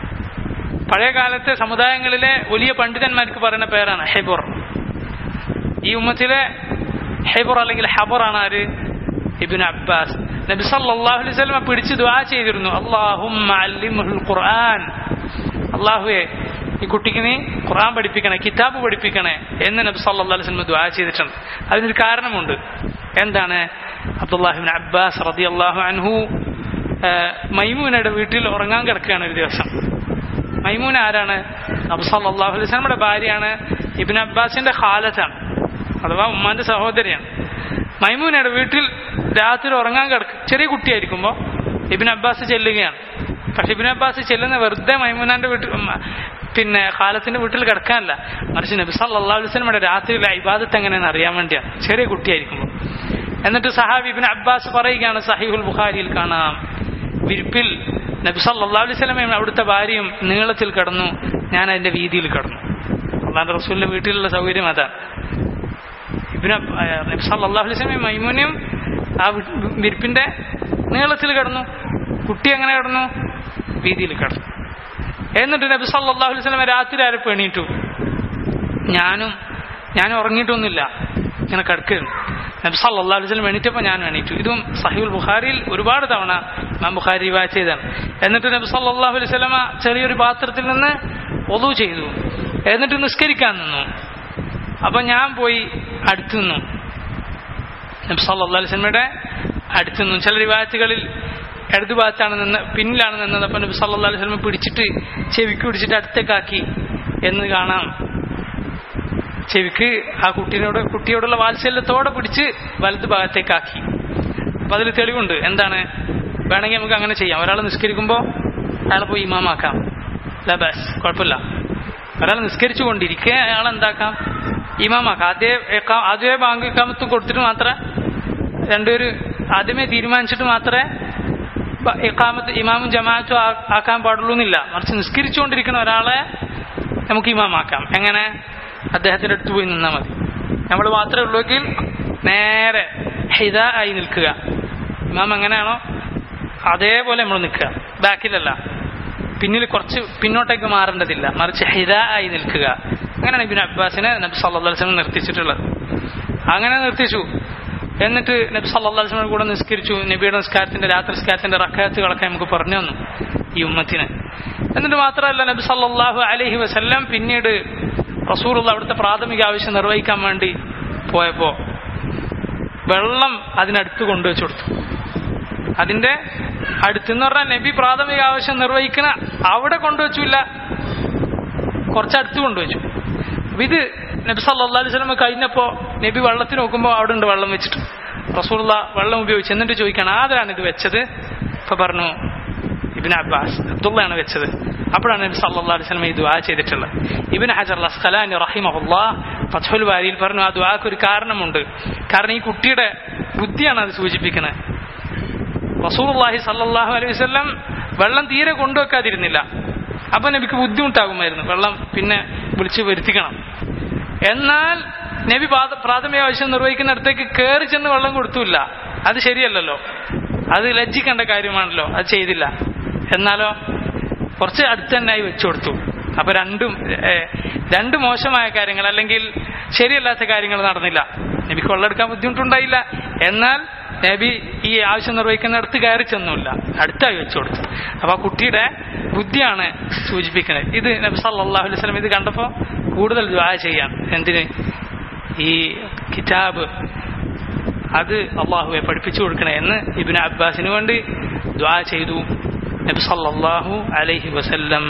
പഴയ കാലത്തെ സമുദായങ്ങളിലെ വലിയ പണ്ഡിതന്മാർക്ക് പറയുന്ന പേരാണ് ഹെബുർ ഈ ഉമ്മത്തിലെ ഹെബുർ അല്ലെങ്കിൽ ഹബറാണ് ആര് ഇബിൻ അബ്ബാസ് നബി സല്ലല്ലാഹു അലൈഹി വസല്ലം പിടിച്ച് ദുആ ചെയ്തിരുന്നു അല്ലാഹുമ്മ അല്ലിമുൽ ഖുർആൻ അല്ലാഹുവേ ഈ കുട്ടിക്ക് നീ ഖുർആൻ പഠിപ്പിക്കണേ കിതാബ് പഠിപ്പിക്കണേ എന്ന് നബി സല്ലല്ലാഹു അലൈഹി വസല്ലം ദുആ ചെയ്തിട്ടുണ്ട് അതിനൊരു കാരണമുണ്ട് എന്താണ് അബ്ദുല്ലാഹിബിൻ അബ്ബാസ് റളിയല്ലാഹു അൻഹു ആ, മൈമൂനയുടെ വീട്ടിൽ ഉറങ്ങാൻ കിടക്കുകയാണ് ഒരു ദിവസം മൈമൂന ആരാണ് നബി സല്ലല്ലാഹു അലൈഹി വസല്ലമയുടെ ഭാര്യയാണ് ഇബ്ൻ അബ്ബാസിന്റെ ഖാലത്താണ് അഥവാ ഉമ്മാന്റെ സഹോദരിയാണ് മൈമൂനയുടെ വീട്ടിൽ രാത്രി ഉറങ്ങാൻ കിടക്കും ചെറിയ കുട്ടിയായിരിക്കുമ്പോൾ ഇബിൻ അബ്ബാസ് ചെല്ലുകയാണ് പക്ഷെ ഇബിൻ അബ്ബാസ് ചെല്ലുന്ന വെറുതെ മൈമൂനാന്റെ വീട്ടിൽ ഉം, പിന്നെ ഖാലത്തിന്റെ വീട്ടിൽ കിടക്കാനല്ല മറിച്ച് നബി സല്ലല്ലാഹു അലൈഹി വസല്ലമയുടെ രാത്രിയിലെ ഇബാദത്ത് എങ്ങനെയെന്ന് അറിയാൻ വേണ്ടിയാണ് ചെറിയ കുട്ടിയായിരിക്കുമ്പോൾ എന്നിട്ട് സഹാബി ഇബിൻ അബ്ബാസ് പറയുകയാണ് സഹീഹുൽ ബുഖാരിയിൽ കാണാം വിരിപ്പിൽ നബി സല്ലല്ലാഹു അലൈഹി വസല്ലമയും അവിടുത്തെ ഭാര്യയും നീളത്തിൽ കിടന്നു ഞാൻ അതിന്റെ വീതിയിൽ കിടന്നു അള്ളാന്റെ റസൂലിന്റെ വീട്ടിലുള്ള സൗകര്യം അതാണ് ഇബിന് നബി സല്ലല്ലാഹു അലൈഹി വസല്ലമയും മൈമൂനയും ആ വി- വിരിപ്പിന്റെ നീളത്തിൽ കിടന്നു കുട്ടി എങ്ങനെ കിടന്നു വീതിയിൽ കിടന്നു എന്നിട്ട് നബി സല്ലല്ലാഹു അലൈഹി വസല്ലമ രാത്രി ആരപ്പോൾ എണീറ്റു ഞാനും ഞാൻ ഉറങ്ങിയിട്ടൊന്നുമില്ല ഇങ്ങനെ കിടക്കുകയാണ് നബി സല്ലല്ലാഹു അലൈഹി വസല്ലം എണീറ്റപ്പോൾ ഞാൻ എണീറ്റു ഇതും സഹീൽ ബുഖാരിയിൽ ഒരുപാട് തവണ ഇമാം ബുഖാരി റിവായത്ത് ചെയ്തതാണ് എന്നിട്ട് നബി സല്ലല്ലാഹു അലൈഹി വസല്ലമ ചെറിയൊരു പാത്രത്തിൽ നിന്ന് ഒതു ചെയ്തു എന്നിട്ട് നിസ്കരിക്കാൻ നിന്നു അപ്പൊ ഞാൻ പോയി അടുത്തു നിന്നു നബി സല്ലല്ലാഹു അലൈഹി വസല്ലമയുടെ അടുത്തു നിന്നു ചില റിവായത്തുകളിൽ ഇടതു ഭാഗത്താണ് നിന്ന് പിന്നിലാണ് നിന്നത് അപ്പൊ നബി സല്ലല്ലാഹു അലൈഹി വസല്ലമ പിടിച്ചിട്ട് ചെവിക്ക് പിടിച്ചിട്ട് അടുത്തേക്കാക്കി എന്ന് കാണാം ചെവിക്ക് ആ കുട്ടീനോട് കുട്ടിയോടുള്ള വാത്സല്യത്തോടെ പിടിച്ച് വലത് ഭാഗത്തേക്കാക്കി അപ്പൊ അതിൽ തെളിവുണ്ട് എന്താണ് വേണമെങ്കിൽ നമുക്ക് അങ്ങനെ ചെയ്യാം ഒരാൾ നിസ്കരിക്കുമ്പോൾ അയാളെ പോയി ഇമാമാക്കാം ലബാസ് കുഴപ്പമില്ല ഒരാൾ നിസ്കരിച്ചു കൊണ്ടിരിക്കെ അയാൾ എന്താക്കാം ഇമാമാക്കാം ആദ്യ ഏക്കാ- ആദ്യമേ ബാങ്ക് ഇക്കാമത്ത് കൊടുത്തിട്ട് മാത്രമേ രണ്ടുപേര് ആദ്യമേ തീരുമാനിച്ചിട്ട് മാത്രമേ ബ- ഇക്കാമത്ത് ഇമാമും ജമാഅത്തും ആ- ആക്കാൻ പാടുള്ളൂ എന്നില്ല മറിച്ച് നിസ്കരിച്ചുകൊണ്ടിരിക്കുന്ന ഒരാളെ നമുക്ക് ഇമാമാക്കാം എങ്ങനെ അദ്ദേഹത്തിന്റെ അടുത്ത് പോയി നിന്നാൽ മതി നമ്മൾ മാത്രമേ ഉള്ളൂവെങ്കിൽ നേരെ ഹിത ആയി നിൽക്കുക ഇമാം എങ്ങനെയാണോ അതേപോലെ നമ്മൾ നിൽക്കുക ബാക്കിലല്ല പിന്നിൽ കുറച്ച് പിന്നോട്ടേക്ക് മാറേണ്ടതില്ല മറിച്ച് ഹിത ആയി നിൽക്കുക അങ്ങനെയാണ് ഇബിൻ അബ്ബാസിനെ നബി സല്ലല്ലാഹു അലൈഹി വസല്ലം നിർത്തിച്ചിട്ടുള്ളത് അങ്ങനെ നിർത്തിച്ചു എന്നിട്ട് നബി സല്ലല്ലാഹു അലൈഹി വസല്ലം കൂടെ നിസ്കരിച്ചു നബിയുടെ നിസ്കാരത്തിന്റെ രാത്രി നിസ്കാരത്തിന്റെ റക്കാത്തുകളൊക്കെ നമുക്ക് പറഞ്ഞു തന്നു ഈ ഉമ്മത്തിന് എന്നിട്ട് മാത്രമല്ല നബി സല്ലല്ലാഹു അലൈഹി വസല്ലം പിന്നീട് റസൂലുള്ള അവിടുത്തെ പ്രാഥമിക ആവശ്യം നിർവഹിക്കാൻ വേണ്ടി പോയപ്പോ വെള്ളം അതിനടുത്ത് കൊണ്ടുവച്ചു കൊടുത്തു അതിന്റെ അടുത്തെന്ന് പറഞ്ഞാൽ നബി പ്രാഥമിക ആവശ്യം നിർവഹിക്കണ അവിടെ കൊണ്ടുവച്ചില്ല കുറച്ചടുത്ത് കൊണ്ടുവച്ചു അപ്പൊ ഇത് നബി സല്ലാ അലൈഹി സ്വലമ കഴിഞ്ഞപ്പോ നബി വെള്ളത്തിന് നോക്കുമ്പോൾ അവിടെ ഉണ്ട് വെള്ളം വെച്ചിട്ട് റസൂള്ള വെള്ളം ഉപയോഗിച്ച് എന്നിട്ട് ചോദിക്കണം ആരാണ് ഇത് വെച്ചത് ഇപ്പൊ പറഞ്ഞു ഇബിൻ അബ്ബാസ് അബ്ദുള്ളയാണ് വെച്ചത് അപ്പോഴാണ് നബി സല്ലാ അലൈഹി സ്വലമ ഈ ദുആ ചെയ്തിട്ടുള്ളത് ഇബിൻ ഹജർ അസ്ഖലാനി റഹിമഹുല്ലാ ഫത്ഹുൽ വാരിയിൽ പറഞ്ഞു ആ ദുആക്ക് ഒരു കാരണമുണ്ട് കാരണം ഈ കുട്ടിയുടെ ബുദ്ധിയാണ് അത് സൂചിപ്പിക്കുന്നത് റസൂർല്ലാഹി സല്ലാഹു അലൈഹി വസല്ലം വെള്ളം തീരെ കൊണ്ടുവെക്കാതിരുന്നില്ല അപ്പൊ നബിക്ക് ബുദ്ധിമുട്ടാകുമായിരുന്നു വെള്ളം പിന്നെ വിളിച്ച് വരുത്തിക്കണം എന്നാൽ നബി പാത- പ്രാഥമിക ആവശ്യം നിർവഹിക്കുന്നിടത്തേക്ക് കയറി ചെന്ന് വെള്ളം കൊടുത്തില്ല അത് ശരിയല്ലല്ലോ അത് ലജ്ജിക്കേണ്ട കാര്യമാണല്ലോ അത് ചെയ്തില്ല എന്നാലോ കുറച്ച് അടുത്ത് തന്നെയായി വെച്ചു കൊടുത്തു അപ്പൊ രണ്ടും ഏഹ്, രണ്ട് മോശമായ കാര്യങ്ങൾ അല്ലെങ്കിൽ ശരിയല്ലാത്ത കാര്യങ്ങൾ നടന്നില്ല നബിക്ക് വെള്ളമെടുക്കാൻ ബുദ്ധിമുട്ടുണ്ടായില്ല എന്നാൽ നബി ഈ ആവശ്യം നിർവഹിക്കുന്നിടത്ത് കയറി ചെന്നുമില്ല അടുത്തായി വെച്ചു കൊടുത്തു അപ്പൊ ആ കുട്ടിയുടെ ബുദ്ധിയാണ് സൂചിപ്പിക്കുന്നത് ഇത് നബി സല്ലല്ലാഹു അലൈഹി വസല്ലം ഇത് കണ്ടപ്പോൾ കൂടുതൽ ദ്വാ ചെയ്യാൻ എന്തിന് ഈ കിതാബ് അത് അള്ളാഹുവെ പഠിപ്പിച്ചു കൊടുക്കണേ എന്ന് ഇബിന് അബ്ബാസിന് വേണ്ടി ദ്വാ ചെയ്തു നബി സല്ലല്ലാഹു അലൈഹി വസല്ലം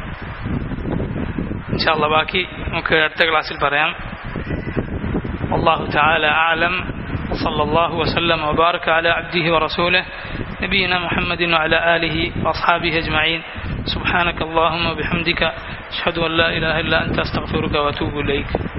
ഇൻഷാല്ല ബാക്കി നമുക്ക് അടുത്ത ക്ലാസ്സിൽ പറയാം والله تعالى أعلم وصلى الله وسلم وبارك على عبده ورسوله نبينا محمد وعلى آله وأصحابه أجمعين سبحانك اللهم وبحمدك أشهد أن لا إله إلا أنت أستغفرك وأتوب إليك